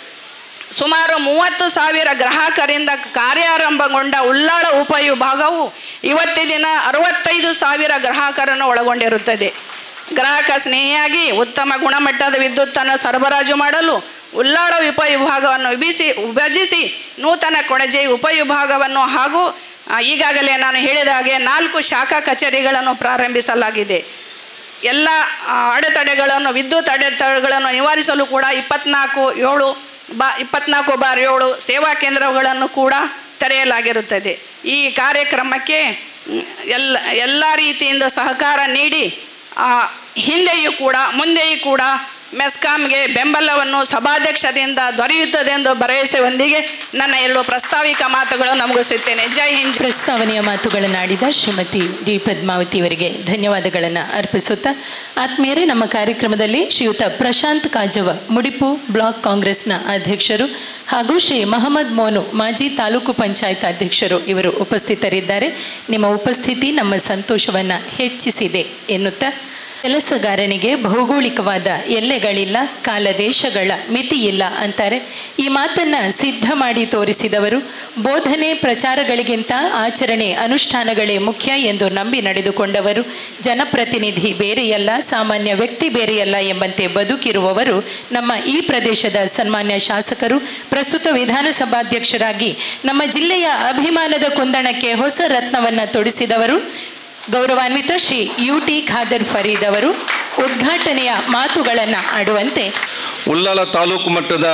ಸುಮಾರು ಮೂವತ್ತು ಸಾವಿರ ಗ್ರಾಹಕರಿಂದ ಕಾರ್ಯಾರಂಭಗೊಂಡ ಉಲ್ಲಾಳ ಉಪವಿಭಾಗವು ಇವತ್ತಿನ ದಿನ ಅರವತ್ತೈದು ಸಾವಿರ ಗ್ರಾಹಕರನ್ನು ಒಳಗೊಂಡಿರುತ್ತದೆ ಗ್ರಾಹಕ ಸ್ನೇಹಿಯಾಗಿ ಉತ್ತಮ ಗುಣಮಟ್ಟದ ವಿದ್ಯುತ್ತನ್ನು ಸರಬರಾಜು ಮಾಡಲು ಉಲ್ಲಾಳ ಉಪವಿಭಾಗವನ್ನು ವಿಭಿಸಿ ವಿಭಜಿಸಿ ನೂತನ ಕೊಣಜೆ ಉಪವಿಭಾಗವನ್ನು ಹಾಗೂ ಆ, ಈಗಾಗಲೇ ನಾನು ಹೇಳಿದ ಹಾಗೆ ನಾಲ್ಕು ಶಾಖಾ ಕಚೇರಿಗಳನ್ನು ಪ್ರಾರಂಭಿಸಲಾಗಿದೆ ಎಲ್ಲ ಆ, ಅಡೆತಡೆಗಳನ್ನು ವಿದ್ಯುತ್ ಅಡೆತಡೆಗಳನ್ನು ನಿವಾರಿಸಲು ಕೂಡ ಇಪ್ಪತ್ನಾಲ್ಕು ಏಳು ಬಾ ಇಪ್ಪತ್ನಾಲ್ಕು ಬಾರ್ ಏಳು ಸೇವಾ ಕೇಂದ್ರಗಳನ್ನು ಕೂಡ ತೆರೆಯಲಾಗಿರುತ್ತದೆ ಈ ಕಾರ್ಯಕ್ರಮಕ್ಕೆ ಮ್, ಎಲ್ಲ ಎಲ್ಲ ರೀತಿಯಿಂದ ಸಹಕಾರ ನೀಡಿ ಆ, ಹಿಂದೆಯೂ ಕೂಡ ಮುಂದೆಯೂ ಕೂಡ ಮೆಸ್ಕಾಂಗೆ ಬೆಂಬಲವನ್ನು ಸಭಾಧ್ಯಕ್ಷರಿಂದ ದೊರೆಯುತ್ತದೆ ಎಂದು ಭರವಸೆಯೊಂದಿಗೆ ನನ್ನ ಎರಡು ಪ್ರಾಸ್ತಾವಿಕ ಮಾತುಗಳನ್ನು ಮುಗಿಸುತ್ತೇನೆ ಜೈ ಹಿಂದ್ ಪ್ರಸ್ತಾವನೆಯ ಮಾತುಗಳನ್ನಾಡಿದ ಶ್ರೀಮತಿ ಡಿ ಪದ್ಮಾವತಿ ಅವರಿಗೆ ಧನ್ಯವಾದಗಳನ್ನು ಅರ್ಪಿಸುತ್ತಾ ಆತ್ಮೀಯರೇ ನಮ್ಮ ಕಾರ್ಯಕ್ರಮದಲ್ಲಿ ಶ್ರೀಯುತ ಪ್ರಶಾಂತ್ ಕಾಜವ ಮುಡಿಪು ಬ್ಲಾಕ್ ಕಾಂಗ್ರೆಸ್ನ ಅಧ್ಯಕ್ಷರು ಹಾಗೂ ಶ್ರೀ ಮಹಮ್ಮದ್ ಮೋನು ಮಾಜಿ ತಾಲೂಕು ಪಂಚಾಯತ್ ಅಧ್ಯಕ್ಷರು ಇವರು ಉಪಸ್ಥಿತರಿದ್ದಾರೆ ನಿಮ್ಮ ಉಪಸ್ಥಿತಿ ನಮ್ಮ ಸಂತೋಷವನ್ನು ಹೆಚ್ಚಿಸಿದೆ ಎನ್ನುತ್ತಾ ಕೆಲಸಗಾರನಿಗೆ ಭೌಗೋಳಿಕವಾದ ಎಲ್ಲೆಗಳಿಲ್ಲ ಕಾಲದೇಶಗಳ ಮಿತಿ ಇಲ್ಲ ಅಂತಾರೆ ಈ ಮಾತನ್ನು ಸಿದ್ಧ ಮಾಡಿ ತೋರಿಸಿದವರು ಬೋಧನೆ ಪ್ರಚಾರಗಳಿಗಿಂತ ಆಚರಣೆ ಅನುಷ್ಠಾನಗಳೇ ಮುಖ್ಯ ಎಂದು ನಂಬಿ ನಡೆದುಕೊಂಡವರು ಜನಪ್ರತಿನಿಧಿ ಬೇರೆಯಲ್ಲ ಸಾಮಾನ್ಯ ವ್ಯಕ್ತಿ ಬೇರೆಯಲ್ಲ ಎಂಬಂತೆ ಬದುಕಿರುವವರು ನಮ್ಮ ಈ ಪ್ರದೇಶದ ಸನ್ಮಾನ್ಯ ಶಾಸಕರು ಪ್ರಸ್ತುತ ವಿಧಾನಸಭಾಧ್ಯಕ್ಷರಾಗಿ ನಮ್ಮ ಜಿಲ್ಲೆಯ ಅಭಿಮಾನದ ಕುಂದಣಕ್ಕೆ ಹೊಸ ರತ್ನವನ್ನು ತೊಡಿಸಿದವರು ಗೌರವಾನ್ವಿತ ಶ್ರೀ ಯು ಟಿ ಖಾದರ್ ಫರೀದ್ ಅವರು ಉದ್ಘಾಟನೆಯ ಮಾತುಗಳನ್ನು ಆಡುವಂತೆ ಉಳ್ಳಾಲ ತಾಲೂಕು ಮಟ್ಟದ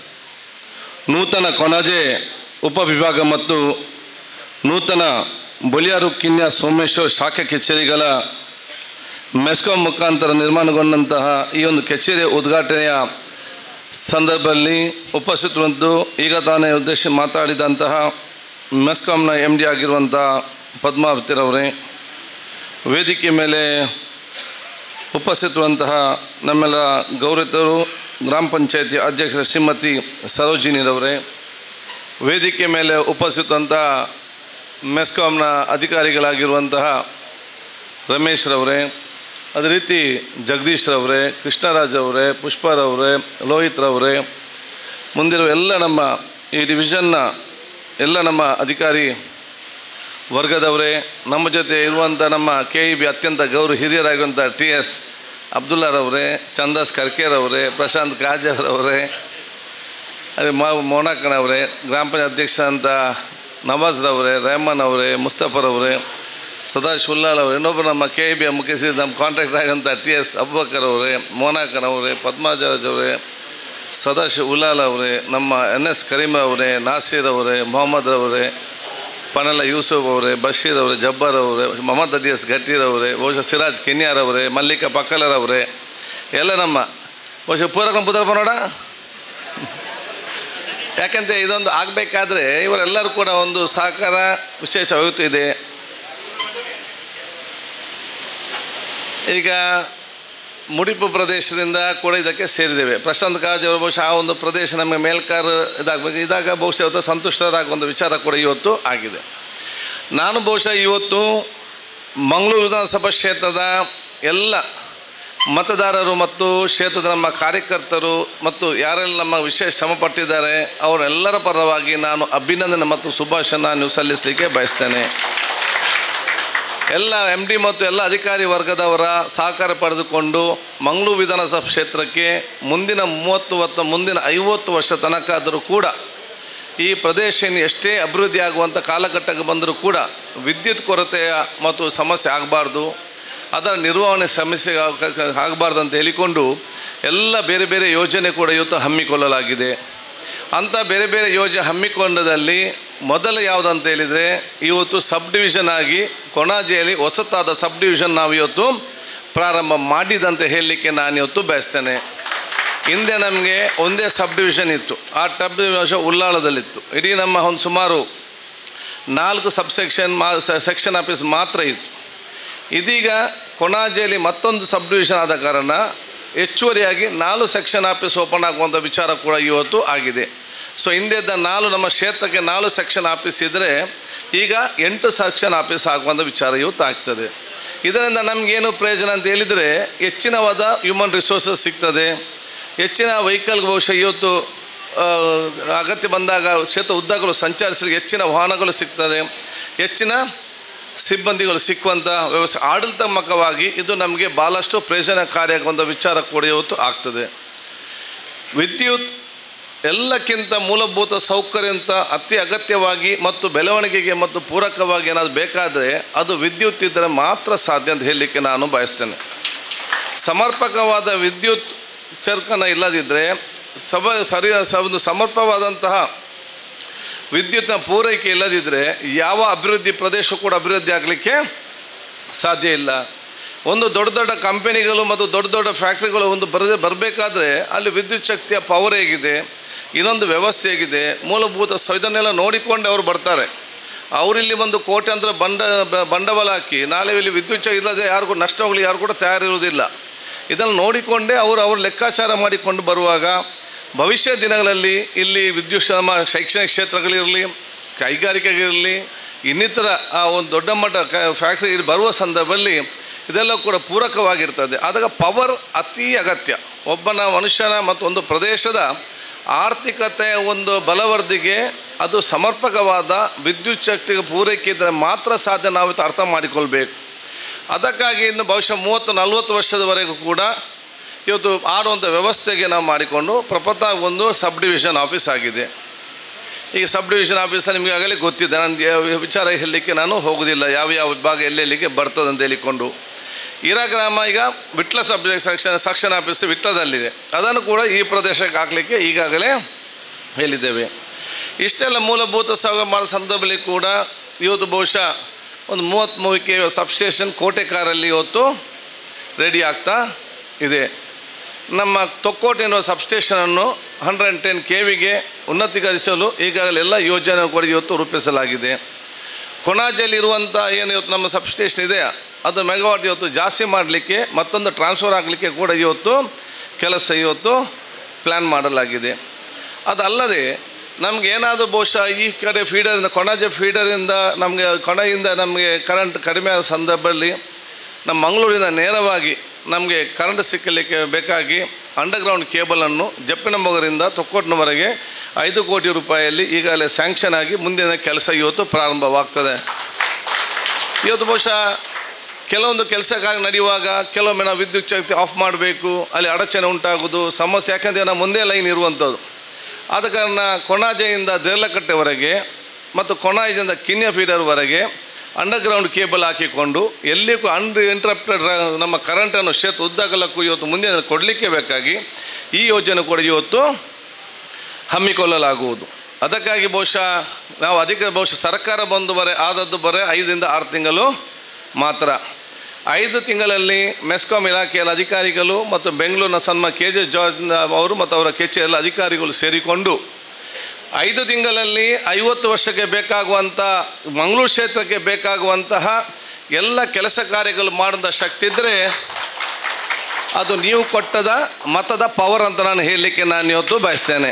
ನೂತನ ಕೊಣಾಜೆ ಉಪವಿಭಾಗ ಮತ್ತು ನೂತನ ಬೊಲಿಯಾರು ಕಿನ್ಯ ಸೋಮೇಶ್ವರ ಶಾಖೆ ಕಚೇರಿಗಳ ಮೆಸ್ಕಾಂ ಮುಖಾಂತರ ನಿರ್ಮಾಣಗೊಂಡಂತಹ ಈ ಒಂದು ಕಚೇರಿಯ ಉದ್ಘಾಟನೆಯ ಸಂದರ್ಭದಲ್ಲಿ ಉಪಸ್ಥಿತರಂದು ಈಗ ತಾನೇ ಉದ್ದೇಶ ಮಾತಾಡಿದಂತಹ ಮೆಸ್ಕಾಂನ ಎಮ್ ಡಿ ಆಗಿರುವಂತಹ ಪದ್ಮಾವತಿರವರೇ ವೇದಿಕೆ ಮೇಲೆ ಉಪಸ್ಥಿತರುವಂತಹ ನಮ್ಮೆಲ್ಲ ಗೌರವಿತರು ಗ್ರಾಮ ಪಂಚಾಯತಿ ಅಧ್ಯಕ್ಷ ಶ್ರೀಮತಿ ಸರೋಜಿನಿರವರೇ ವೇದಿಕೆ ಮೇಲೆ ಉಪಸ್ಥಿತಂತಹ ಮೆಸ್ಕಾಂನ ಅಧಿಕಾರಿಗಳಾಗಿರುವಂತಹ ರಮೇಶ್ ರವರೇ ಅದೇ ರೀತಿ ಜಗದೀಶ್ ರವರೇ ಕೃಷ್ಣರಾಜ್ ಅವರೇ ಪುಷ್ಪರವರೇ ಲೋಹಿತ್ ರವರೇ ಮುಂದಿರುವ ಎಲ್ಲ ನಮ್ಮ ಈ ಡಿವಿಷನ್ನ ಎಲ್ಲ ನಮ್ಮ ಅಧಿಕಾರಿ ವರ್ಗದವರೇ ನಮ್ಮ ಜೊತೆ ಇರುವಂಥ ನಮ್ಮ ಕೆ ಇ ಬಿ ಅತ್ಯಂತ ಗೌರವ ಹಿರಿಯರಾಗಿರುವಂಥ ಟಿ ಎಸ್ ಅಬ್ದುಲ್ಲಾರವರೇ ಚಂದಸ್ ಕರ್ಕೇರವರೇ ಪ್ರಶಾಂತ್ ಕಾಜರವರೇ ಅದೇ ಮಾ ಮೋನಾಕನವರೇ ಗ್ರಾಮ ಪಂಚಾಯತ್ ಅಧ್ಯಕ್ಷ ಅಂತ ನವಾಜ್ರವರೇ ರೆಹಮಾನ್ ಅವರೇ ಮುಸ್ತಫರವರೇ ಸದಾಶ್ ಉಲ್ಲಾಲ್ ಅವರು ಇನ್ನೊಬ್ಬರು ನಮ್ಮ ಕೆ ಇ ಬಿ ಮುಖ್ಯಸ್ಥಿ ನಮ್ಮ ಕಾಂಟ್ರಾಕ್ಟರ್ ಆಗಂಥ ಟಿ ಎಸ್ ಅಬುಬಕರ್ ಅವರೇ ಮೋನಾಕನ್ ಅವರೇ ಪದ್ಮಾಜಾಜ್ ಅವರೇ ಸದಾಶ್ ಉಲ್ಲಾಲ್ ಅವರೇ ನಮ್ಮ ಎನ್ ಎಸ್ ಕರೀಮ್ ಅವರೇ ನಾಸೀರ್ ಅವರೇ ಮೊಹಮ್ಮದ್ ಅವರೇ ಪನಲ ಯೂಸುಫ್ ಅವರೇ ಬಶೀರ್ ಅವರೇ ಜಬ್ಬರ್ ಅವರೇ ಮೊಹಮ್ಮದ್ ಅದಿಯಸ್ ಗಟ್ಟೀರ್ ಅವರೇ ಬಹುಶಃ ಸಿರಾಜ್ ಕೆನ್ಯಾರ್ ಅವರೇ ಮಲ್ಲಿಕಾ ಪಕ್ಕಲರ್ ಅವರೇ ಎಲ್ಲ ನಮ್ಮ ಬಹುಶಃ ಪೂರಕ ಪುತ್ರ ನೋಡ ಯಾಕಂದರೆ ಇದೊಂದು ಆಗಬೇಕಾದ್ರೆ ಇವರೆಲ್ಲರೂ ಕೂಡ ಒಂದು ಸಹಕಾರ ವಿಶೇಷವಾಗುತ್ತಿದೆ ಇದೆ ಈಗ ಮುಡಿಪು ಪ್ರದೇಶದಿಂದ ಕೂಡ ಇದಕ್ಕೆ ಸೇರಿದ್ದೇವೆ ಪ್ರಶಾಂತ್ ಕಾಜ್ ಅವರು ಬಹುಶಃ ಆ ಒಂದು ಪ್ರದೇಶ ನಮಗೆ ಮೇಲ್ಕಾರ ಇದಾಗಬೇಕು ಇದಾಗ ಬಹುಶಃ ಇವತ್ತು ಸಂತುಷ್ಟರಾಗುವ ಒಂದು ವಿಚಾರ ಕೂಡ ಇವತ್ತು ಆಗಿದೆ ನಾನು ಬಹುಶಃ ಇವತ್ತು ಮಂಗಳೂರು ವಿಧಾನಸಭಾ ಕ್ಷೇತ್ರದ ಎಲ್ಲ ಮತದಾರರು ಮತ್ತು ಕ್ಷೇತ್ರದ ನಮ್ಮ ಕಾರ್ಯಕರ್ತರು ಮತ್ತು ಯಾರೆಲ್ಲ ನಮ್ಮ ವಿಶೇಷ ಶ್ರಮಪಟ್ಟಿದ್ದಾರೆ ಅವರೆಲ್ಲರ ಪರವಾಗಿ ನಾನು ಅಭಿನಂದನೆ ಮತ್ತು ಶುಭಾಶಯನ ನೀವು ಸಲ್ಲಿಸಲಿಕ್ಕೆ ಬಯಸ್ತೇನೆ ಎಲ್ಲ ಎಮ್ ಡಿ ಮತ್ತು ಎಲ್ಲ ಅಧಿಕಾರಿ ವರ್ಗದವರ ಸಹಕಾರ ಪಡೆದುಕೊಂಡು ಮಂಗಳೂರು ವಿಧಾನಸಭಾ ಕ್ಷೇತ್ರಕ್ಕೆ ಮುಂದಿನ ಮೂವತ್ತು ವರ್ಷ ಮುಂದಿನ ಐವತ್ತು ವರ್ಷ ತನಕ ಆದರೂ ಕೂಡ ಈ ಪ್ರದೇಶ ಇನ್ನು ಎಷ್ಟೇ ಅಭಿವೃದ್ಧಿ ಆಗುವಂಥ ಕಾಲಘಟ್ಟಕ್ಕೆ ಬಂದರೂ ಕೂಡ ವಿದ್ಯುತ್ ಕೊರತೆಯ ಮತ್ತು ಸಮಸ್ಯೆ ಆಗಬಾರ್ದು ಅದರ ನಿರ್ವಹಣೆ ಸಮಸ್ಯೆ ಆಗ- ಆಗಬಾರ್ದು ಅಂತ ಹೇಳಿಕೊಂಡು ಎಲ್ಲ ಬೇರೆ ಬೇರೆ ಯೋಜನೆ ಕೂಡ ಇವತ್ತು ಹಮ್ಮಿಕೊಳ್ಳಲಾಗಿದೆ ಅಂಥ ಬೇರೆ ಬೇರೆ ಯೋಜನೆ ಹಮ್ಮಿಕೊಂಡದಲ್ಲಿ ಮೊದಲು ಯಾವುದಂತ ಹೇಳಿದರೆ ಇವತ್ತು ಸಬ್ ಡಿವಿಷನ್ ಆಗಿ ಕೊಣಾಜೆಯಲ್ಲಿ ಹೊಸತಾದ ಸಬ್ ಡಿವಿಷನ್ ನಾವು ಇವತ್ತು ಪ್ರಾರಂಭ ಮಾಡಿದಂತ ಹೇಳಲಿಕ್ಕೆ ನಾನು ಇವತ್ತು ಬಯಸ್ತೇನೆ ಹಿಂದೆ ನಮಗೆ ಒಂದೇ ಸಬ್ ಡಿವಿಷನ್ ಇತ್ತು ಆ ಟಬ್ ಡಿವಿಷನ್ ಉಲ್ಲಾಳದಲ್ಲಿತ್ತು ಇಡೀ ನಮ್ಮ ಒಂದು ಸುಮಾರು ನಾಲ್ಕು ಸಬ್ ಸೆಕ್ಷನ್ ಮಾ ಸೆಕ್ಷನ್ ಆಫೀಸ್ ಮಾತ್ರ ಇತ್ತು ಇದೀಗ ಕೊಣಾಜೆಯಲ್ಲಿ ಮತ್ತೊಂದು ಸಬ್ ಡಿವಿಷನ್ ಆದ ಕಾರಣ ಹೆಚ್ಚುವರಿಯಾಗಿ ನಾಲ್ಕು ಸೆಕ್ಷನ್ ಆಫೀಸ್ ಓಪನ್ ಆಗುವಂಥ ವಿಚಾರ ಕೂಡ ಇವತ್ತು ಆಗಿದೆ ಸೊ ಹಿಂದೆ ಇದ್ದ ನಾಲ್ಕು ನಮ್ಮ ಕ್ಷೇತ್ರಕ್ಕೆ ನಾಲ್ಕು ಸೆಕ್ಷನ್ ಆಫೀಸ್ ಇದ್ದರೆ ಈಗ ಎಂಟು ಸೆಕ್ಷನ್ ಆಫೀಸ್ ಆಗುವಂಥ ವಿಚಾರ ಇವತ್ತು ಆಗ್ತದೆ ಇದರಿಂದ ನಮಗೇನು ಪ್ರಯೋಜನ ಅಂತ ಹೇಳಿದರೆ ಹೆಚ್ಚಿನವಾದ ಹ್ಯೂಮನ್ ರಿಸೋರ್ಸಸ್ ಸಿಗ್ತದೆ ಹೆಚ್ಚಿನ ವೆಹಿಕಲ್ ಬಹುಶಃ ಇವತ್ತು ಆ, ಅಗತ್ಯ ಬಂದಾಗ ಕ್ಷೇತ್ರ ಉದ್ದಗಳು ಸಂಚರಿಸಲಿಕ್ಕೆ ಹೆಚ್ಚಿನ ವಾಹನಗಳು ಸಿಗ್ತದೆ ಹೆಚ್ಚಿನ ಸಿಬ್ಬಂದಿಗಳು ಸಿಕ್ಕುವಂಥ ವ್ಯವಸ್ಥೆ ಆಡಳಿತಾತ್ಮಕವಾಗಿ ಇದು ನಮಗೆ ಭಾಳಷ್ಟು ಪ್ರಯೋಜನಕಾರಿಯಾಗುವಂಥ ವಿಚಾರ ಕೂಡ ಇವತ್ತು ಆಗ್ತದೆ ವಿದ್ಯುತ್ ಎಲ್ಲಕ್ಕಿಂತ ಮೂಲಭೂತ ಸೌಕರ್ಯ ಅಂತ ಅತಿ ಅಗತ್ಯವಾಗಿ ಮತ್ತು ಬೆಳವಣಿಗೆಗೆ ಮತ್ತು ಪೂರಕವಾಗಿ ಏನಾದರೂ ಬೇಕಾದರೆ ಅದು ವಿದ್ಯುತ್ ಇದ್ದರೆ ಮಾತ್ರ ಸಾಧ್ಯ ಅಂತ ಹೇಳಲಿಕ್ಕೆ ನಾನು ಬಯಸ್ತೇನೆ ಸಮರ್ಪಕವಾದ ವಿದ್ಯುತ್ ಚರ್ಕನ ಇಲ್ಲದಿದ್ದರೆ ಸಬ ಸರಿ ಸ- ಒಂದು ಸಮರ್ಪವಾದಂತಹ ವಿದ್ಯುತ್ನ ಪೂರೈಕೆ ಇಲ್ಲದಿದ್ದರೆ ಯಾವ ಅಭಿವೃದ್ಧಿ ಪ್ರದೇಶ ಕೂಡ ಅಭಿವೃದ್ಧಿ ಆಗಲಿಕ್ಕೆ ಸಾಧ್ಯ ಇಲ್ಲ ಒಂದು ದೊಡ್ಡ ದೊಡ್ಡ ಕಂಪೆನಿಗಳು ಮತ್ತು ದೊಡ್ಡ ದೊಡ್ಡ ಫ್ಯಾಕ್ಟ್ರಿಗಳು ಒಂದು ಬರದೆ ಬರಬೇಕಾದ್ರೆ ಅಲ್ಲಿ ವಿದ್ಯುತ್ ಶಕ್ತಿಯ ಪವರ್ ಹೇಗಿದೆ ಇನ್ನೊಂದು ವ್ಯವಸ್ಥೆ ಹೇಗಿದೆ ಮೂಲಭೂತ ಸ ಇದನ್ನೆಲ್ಲ ನೋಡಿಕೊಂಡು ಅವರು ಬರ್ತಾರೆ ಅವರಿಲ್ಲಿ ಒಂದು ಕೋಟ್ಯಾಂತರ ಬಂಡ ಬ- ಬಂಡವಾಳ ಹಾಕಿ ನಾಳೆ ಇಲ್ಲಿ ವಿದ್ಯುತ್ ಶಕ್ತಿ ಇಲ್ಲದೆ ಯಾರಿಗೂ ನಷ್ಟ ಹೋಗಲಿ ಯಾರು ಕೂಡ ತಯಾರಿರುವುದಿಲ್ಲ ಇದನ್ನು ನೋಡಿಕೊಂಡೇ ಅವರು ಅವರು ಲೆಕ್ಕಾಚಾರ ಮಾಡಿಕೊಂಡು ಬರುವಾಗ ಭವಿಷ್ಯ ದಿನಗಳಲ್ಲಿ ಇಲ್ಲಿ ವಿದ್ಯುತ್ ಶ್ರಮ ಶೈಕ್ಷಣಿಕ ಕ್ಷೇತ್ರಗಳಿರಲಿ ಕೈಗಾರಿಕೆಗಳಿರಲಿ ಇನ್ನಿತರ ಆ ಒಂದು ದೊಡ್ಡ ಮಟ್ಟ ಕ ಫ್ಯಾಕ್ಟ್ರಿ ಇಲ್ಲಿ ಬರುವ ಸಂದರ್ಭದಲ್ಲಿ ಇದೆಲ್ಲ ಕೂಡ ಪೂರಕವಾಗಿರ್ತದೆ ಆದಾಗ ಪವರ್ ಅತಿ ಅಗತ್ಯ ಒಬ್ಬನ ಮನುಷ್ಯನ ಮತ್ತು ಒಂದು ಪ್ರದೇಶದ ಆರ್ಥಿಕತೆಯ ಒಂದು ಬಲವರ್ಧಿಗೆ ಅದು ಸಮರ್ಪಕವಾದ ವಿದ್ಯುತ್ ಶಕ್ತಿಗೆ ಪೂರೈಕೆ ಇದ್ದರೆ ಮಾತ್ರ ಸಾಧ್ಯ ನಾವು ಇವತ್ತು ಅರ್ಥ ಮಾಡಿಕೊಳ್ಬೇಕು ಅದಕ್ಕಾಗಿ ಇನ್ನು ಬಹುಶಃ ಮೂವತ್ತು ನಲವತ್ತು ವರ್ಷದವರೆಗೂ ಕೂಡ ಇವತ್ತು ಆಡುವಂಥ ವ್ಯವಸ್ಥೆಗೆ ನಾವು ಮಾಡಿಕೊಂಡು ಪ್ರಪತ್ತ ಒಂದು ಸಬ್ ಡಿವಿಷನ್ ಆಫೀಸ್ ಆಗಿದೆ ಈಗ ಸಬ್ ಡಿವಿಷನ್ ಆಫೀಸ್ ನಿಮಗೆ ಆಗಲೇ ಗೊತ್ತಿದೆ ನನಗೆ ವಿಚಾರ ಹೇಳಲಿಕ್ಕೆ ನಾನು ಹೋಗೋದಿಲ್ಲ ಯಾವ ಯಾವ ವಿಭಾಗ ಎಲ್ಲೆಲ್ಲಿಗೆ ಬರ್ತದೆ ಅಂತ ಹೇಳಿಕೊಂಡು ಇರಾ ಗ್ರಾಮ ಈಗ Vitla sub section section office ವಿಟ್ಲದಲ್ಲಿದೆ ಅದನ್ನು ಕೂಡ ಈ ಪ್ರದೇಶಕ್ಕೆ ಹಾಕಲಿಕ್ಕೆ ಈಗಾಗಲೇ ಹೇಳಿದ್ದೇವೆ ಇಷ್ಟೆಲ್ಲ ಮೂಲಭೂತ ಸೌಕರ್ಯ ಮಾಡೋ ಸಂದರ್ಭದಲ್ಲಿ ಕೂಡ ಇವತ್ತು ಬಹುಶಃ ಒಂದು ಮೂವತ್ತ್ಮೂರು ಕೆ ಸಬ್ಸ್ಟೇಷನ್ ಕೋಟೆಕಾರಲ್ಲಿ ಇವತ್ತು ರೆಡಿ ಆಗ್ತಾ ಇದೆ ನಮ್ಮ ತೊಕ್ಕೋಟೆ ಎನ್ನುವ ಸಬ್ಸ್ಟೇಷನನ್ನು ಹಂಡ್ರೆಡ್ ಆ್ಯಂಡ್ ಟೆನ್ ಕೆ ವಿಗೆ ಉನ್ನತೀಕರಿಸಲು ಈಗಾಗಲೇ ಎಲ್ಲ ಯೋಜನೆ ಕೂಡ ಇವತ್ತು ರೂಪಿಸಲಾಗಿದೆ ಕೊಣಾಜಲ್ಲಿರುವಂಥ ಏನು ಇವತ್ತು ನಮ್ಮ ಸಬ್ಸ್ಟೇಷನ್ ಇದೆ ಅದು ಮೆಗಾವಾಟ್ ಇವತ್ತು ಜಾಸ್ತಿ ಮಾಡಲಿಕ್ಕೆ ಮತ್ತೊಂದು ಟ್ರಾನ್ಸ್ಫರ್ ಆಗಲಿಕ್ಕೆ ಕೂಡ ಇವತ್ತು ಕೆಲಸ ಇವತ್ತು ಪ್ಲ್ಯಾನ್ ಮಾಡಲಾಗಿದೆ ಅದಲ್ಲದೆ ನಮ್ಗೆ ಏನಾದರೂ ಬಹುಶಃ ಈ ಕಡೆ ಫೀಡರಿಂದ ಕೊಣಾಜೆ ಫೀಡರಿಂದ ನಮಗೆ ಕೊಣೆಯಿಂದ ನಮಗೆ ಕರೆಂಟ್ ಕಡಿಮೆ ಆದ ಸಂದರ್ಭದಲ್ಲಿ ನಮ್ಮ ಮಂಗಳೂರಿನ ನೇರವಾಗಿ ನಮಗೆ ಕರೆಂಟ್ ಸಿಕ್ಕಲಿಕ್ಕೆ ಬೇಕಾಗಿ ಅಂಡರ್ಗ್ರೌಂಡ್ ಕೇಬಲನ್ನು ಜಪ್ಪಿನಮೊಗರಿಂದ ತೊಕ್ಕೋಟ್ನವರೆಗೆ ಐದು ಕೋಟಿ ರೂಪಾಯಿಯಲ್ಲಿ ಈಗಾಗಲೇ ಸ್ಯಾಂಕ್ಷನ್ ಆಗಿ ಮುಂದಿನ ಕೆಲಸ ಇವತ್ತು ಪ್ರಾರಂಭವಾಗ್ತದೆ ಇವತ್ತು ಬಹುಶಃ ಕೆಲವೊಂದು ಕೆಲಸ ಕಾರ್ಯ ನಡೆಯುವಾಗ ಕೆಲವೊಮ್ಮೆ ನಾವು ವಿದ್ಯುತ್ ಶಕ್ತಿ ಆಫ್ ಮಾಡಬೇಕು ಅಲ್ಲಿ ಅಡಚಣೆ ಉಂಟಾಗೋದು ಸಮಸ್ಯೆ ಯಾಕಂದರೆ ನಾವು ಮುಂದೆ ಲೈನ್ ಇರುವಂಥದ್ದು ಆದ ಕಾರಣ ಕೊಣಾಜೆಯಿಂದ ದೇರ್ಲಕಟ್ಟೆವರೆಗೆ ಮತ್ತು ಕೊಣಾಜೆಯಿಂದ ಕಿನ್ಯ ಫೀಡರ್ವರೆಗೆ ಅಂಡರ್ಗ್ರೌಂಡ್ ಕೇಬಲ್ ಹಾಕಿಕೊಂಡು ಎಲ್ಲಿಗೂ ಅನ್ ಇಂಟ್ರಪ್ಟೆಡ್ ನಮ್ಮ ಕರೆಂಟನ್ನು ಕ್ಷೇತ್ರ ಉದ್ದಗಲಕ್ಕೂ ಇವತ್ತು ಮುಂದೆ ಕೊಡಲಿಕ್ಕೆ ಬೇಕಾಗಿ ಈ ಯೋಜನೆ ಕೂಡ ಇವತ್ತು ಹಮ್ಮಿಕೊಳ್ಳಲಾಗುವುದು ಅದಕ್ಕಾಗಿ ಬಹುಶಃ ನಾವು ಅಧಿಕ ಬಹುಶಃ ಸರ್ಕಾರ ಬಂದು ಬರೆ ಆದದ್ದು ಬರೆ ಐದರಿಂದ ಆರು ತಿಂಗಳು ಮಾತ್ರ ಐದು ತಿಂಗಳಲ್ಲಿ ಮೆಸ್ಕಾಂ ಇಲಾಖೆಯ ಅಧಿಕಾರಿಗಳು ಮತ್ತು ಬೆಂಗಳೂರಿನ ಸನ್ಮ ಕೆ ಜೆ ಜಾರ್ಜ್ ಅವರು ಮತ್ತು ಅವರ ಕಚೇರಿಯ ಅಧಿಕಾರಿಗಳು ಸೇರಿಕೊಂಡು ಐದು ತಿಂಗಳಲ್ಲಿ ಐವತ್ತು ವರ್ಷಕ್ಕೆ ಬೇಕಾಗುವಂಥ ಮಂಗಳೂರು ಕ್ಷೇತ್ರಕ್ಕೆ ಬೇಕಾಗುವಂತಹ ಎಲ್ಲ ಕೆಲಸ ಕಾರ್ಯಗಳು ಮಾಡುವಂಥ ಶಕ್ತಿ ಇದ್ದರೆ ಅದು ನೀವು ಕೊಟ್ಟದ ಮತದ ಪವರ್ ಅಂತ ನಾನು ಹೇಳಲಿಕ್ಕೆ ನಾನು ಇವತ್ತು ಬಯಸ್ತೇನೆ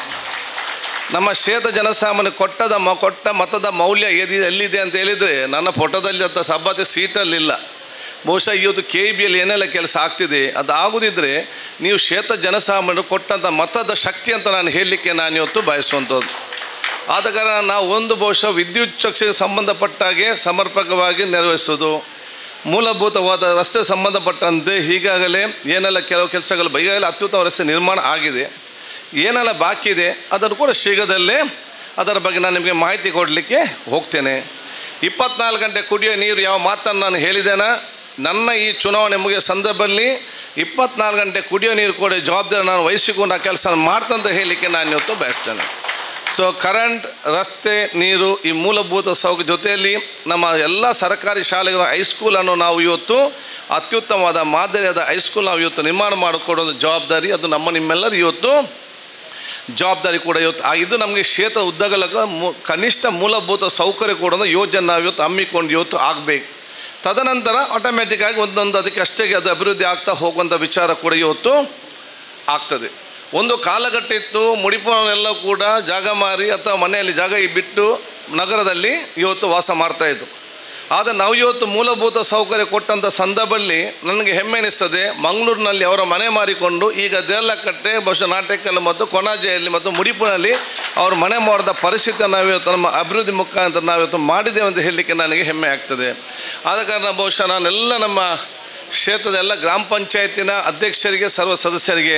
ನಮ್ಮ ಕ್ಷೇತ್ರ ಜನಸಾಮಾನ್ಯ ಕೊಟ್ಟದ ಮ ಕೊಟ್ಟ ಮತದ ಮೌಲ್ಯ ಎದಿ ಎಲ್ಲಿದೆ ಅಂತ ಹೇಳಿದರೆ ನನ್ನ ಫೋಟೋದಲ್ಲಿ ಅಂತ ಸಭಾತೆ ಸೀಟಲ್ಲಿಲ್ಲ ಬಹುಶಃ ಇವತ್ತು ಕೆ ಇ ಬಿಯಲ್ಲಿ ಏನೆಲ್ಲ ಕೆಲಸ ಆಗ್ತಿದೆ ಅದು ಆಗೋದಿದ್ದರೆ ನೀವು ಕ್ಷೇತ್ರ ಜನಸಾಮಾನ್ಯರು ಕೊಟ್ಟಂಥ ಮತದ ಶಕ್ತಿ ಅಂತ ನಾನು ಹೇಳಲಿಕ್ಕೆ ನಾನು ಇವತ್ತು ಬಯಸುವಂಥದ್ದು ಆದ ಕಾರಣ ನಾವು ಒಂದು ಬಹುಶಃ ವಿದ್ಯುತ್ ಶಕ್ತಿಗೆ ಸಂಬಂಧಪಟ್ಟಾಗೆ ಸಮರ್ಪಕವಾಗಿ ನಿರ್ವಹಿಸೋದು ಮೂಲಭೂತವಾದ ರಸ್ತೆ ಸಂಬಂಧಪಟ್ಟಂತೆ ಈಗಾಗಲೇ ಏನೆಲ್ಲ ಕೆಲವು ಕೆಲಸಗಳು ಈಗಾಗಲೇ ಅತ್ಯುತ್ತಮ ರಸ್ತೆ ನಿರ್ಮಾಣ ಆಗಿದೆ ಏನೆಲ್ಲ ಬಾಕಿ ಇದೆ ಅದನ್ನು ಕೂಡ ಶೀಘ್ರದಲ್ಲೇ ಅದರ ಬಗ್ಗೆ ನಾನು ನಿಮಗೆ ಮಾಹಿತಿ ಕೊಡಲಿಕ್ಕೆ ಹೋಗ್ತೇನೆ ಇಪ್ಪತ್ನಾಲ್ಕು ಗಂಟೆ ಕುಡಿಯೋ ನೀರು ಯಾವ ಮಾತನ್ನು ನಾನು ಹೇಳಿದ್ದೇನ ನನ್ನ ಈ ಚುನಾವಣೆ ಮುಗಿಯೋ ಸಂದರ್ಭದಲ್ಲಿ ಇಪ್ಪತ್ನಾಲ್ಕು ಗಂಟೆ ಕುಡಿಯೋ ನೀರು ಕೊಡೋ ಜವಾಬ್ದಾರಿ ನಾನು ವಹಿಸಿಕೊಂಡು ಆ ಕೆಲಸ ಮಾಡ್ತಂತ ಹೇಳಲಿಕ್ಕೆ ನಾನು ಇವತ್ತು ಬಯಸ್ತೇನೆ ಸೊ ಕರೆಂಟ್ ರಸ್ತೆ ನೀರು ಈ ಮೂಲಭೂತ ಸೌಕರ್ಯ ಜೊತೆಯಲ್ಲಿ ನಮ್ಮ ಎಲ್ಲ ಸರ್ಕಾರಿ ಶಾಲೆಗಳ ಹೈಸ್ಕೂಲನ್ನು ನಾವು ಇವತ್ತು ಅತ್ಯುತ್ತಮವಾದ ಮಾದರಿಯಾದ ಹೈಸ್ಕೂಲ್ ನಾವು ಇವತ್ತು ನಿರ್ಮಾಣ ಮಾಡಿಕೊಡೋ ಜವಾಬ್ದಾರಿ ಅದು ನಮ್ಮ ನಿಮ್ಮೆಲ್ಲರೂ ಇವತ್ತು ಜವಾಬ್ದಾರಿ ಕೂಡ ಇವತ್ತು ಆಗಿದ್ದು ನಮಗೆ ಕ್ಷೇತ್ರ ಉದ್ದಗಲಕ ಮು ಕನಿಷ್ಠ ಮೂಲಭೂತ ಸೌಕರ್ಯ ಕೊಡೋದು ಯೋಜನೆ ನಾವು ಇವತ್ತು ಹಮ್ಮಿಕೊಂಡು ಇವತ್ತು ಆಗಬೇಕು ತದನಂತರ ಆಟೋಮೆಟಿಕ್ಕಾಗಿ ಒಂದೊಂದು ಅದಕ್ಕೆ ಅಷ್ಟೇ ಅದು ಅಭಿವೃದ್ಧಿ ಆಗ್ತಾ ಹೋಗುವಂಥ ವಿಚಾರ ಕೂಡ ಇವತ್ತು ಆಗ್ತದೆ ಒಂದು ಕಾಲಘಟ್ಟ ಇತ್ತು ಮುಡಿಪುರನೆಲ್ಲ ಕೂಡ ಜಾಗ ಮಾರಿ ಅಥವಾ ಮನೆಯಲ್ಲಿ ಜಾಗ ಬಿಟ್ಟು ನಗರದಲ್ಲಿ ಇವತ್ತು ವಾಸ ಮಾಡ್ತಾಯಿದ್ರು ಆದರೆ ನಾವು ಇವತ್ತು ಮೂಲಭೂತ ಸೌಕರ್ಯ ಕೊಟ್ಟಂಥ ಸಂದರ್ಭದಲ್ಲಿ ನನಗೆ ಹೆಮ್ಮೆ ಎನಿಸ್ತದೆ ಮಂಗಳೂರಿನಲ್ಲಿ ಅವರ ಮನೆ ಮಾರಿಕೊಂಡು ಈಗ ದೇರ್ಲಕಟ್ಟೆ ಬಹುಶಃ ನಾಟಕಲ್ಲಿ ಮತ್ತು ಕೊಣಾಜೆಯಲ್ಲಿ ಮತ್ತು ಮುಡಿಪುನಲ್ಲಿ ಅವರು ಮನೆ ಮಾಡಿದ ಪರಿಸ್ಥಿತಿ ನಾವಿವತ್ತು ನಮ್ಮ ಅಭಿವೃದ್ಧಿ ಮುಖಾಂತರ ನಾವಿವತ್ತು ಮಾಡಿದ್ದೇವೆ ಅಂತ ಹೇಳಲಿಕ್ಕೆ ನನಗೆ ಹೆಮ್ಮೆ ಆಗ್ತದೆ ಆದ ಕಾರಣ ಬಹುಶಃ ನಾನೆಲ್ಲ ನಮ್ಮ ಕ್ಷೇತ್ರದ ಎಲ್ಲ ಗ್ರಾಮ ಪಂಚಾಯತಿನ ಅಧ್ಯಕ್ಷರಿಗೆ ಸರ್ವ ಸದಸ್ಯರಿಗೆ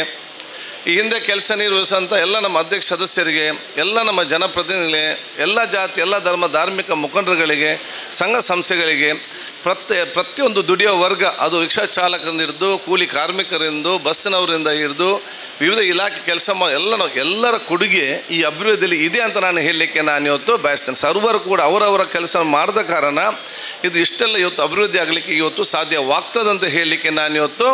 ಈ ಹಿಂದೆ ಕೆಲಸ ನಿರ್ವಹಿಸುವಂಥ ಎಲ್ಲ ನಮ್ಮ ಅಧ್ಯಕ್ಷ ಸದಸ್ಯರಿಗೆ ಎಲ್ಲ ನಮ್ಮ ಜನಪ್ರತಿನಿಧಿಗಳಿಗೆ ಎಲ್ಲ ಜಾತಿ ಎಲ್ಲ ಧರ್ಮ ಧಾರ್ಮಿಕ ಮುಖಂಡರುಗಳಿಗೆ ಸಂಘ ಸಂಸ್ಥೆಗಳಿಗೆ ಪ್ರತಿ ಪ್ರತಿಯೊಂದು ದುಡಿಯೋ ವರ್ಗ ಅದು ರಿಕ್ಷಾ ಚಾಲಕರಿಂದ ಹಿಡಿದು ಕೂಲಿ ಕಾರ್ಮಿಕರಿಂದ ಬಸ್ಸಿನವರಿಂದ ಹಿಡಿದು ವಿವಿಧ ಇಲಾಖೆ ಕೆಲಸ ಮಾ ಎಲ್ಲ ಎಲ್ಲರ ಕೊಡುಗೆ ಈ ಅಭಿವೃದ್ಧಿಯಲ್ಲಿ ಇದೆ ಅಂತ ನಾನು ಹೇಳಲಿಕ್ಕೆ ನಾನು ಇವತ್ತು ಬಯಸ್ತೇನೆ ಸರ್ವರು ಕೂಡ ಅವರವರ ಕೆಲಸ ಮಾಡದ ಕಾರಣ ಇದು ಇಷ್ಟೆಲ್ಲ ಇವತ್ತು ಅಭಿವೃದ್ಧಿ ಆಗಲಿಕ್ಕೆ ಇವತ್ತು ಸಾಧ್ಯವಾಗ್ತದಂತ ಹೇಳಲಿಕ್ಕೆ ನಾನು ಇವತ್ತು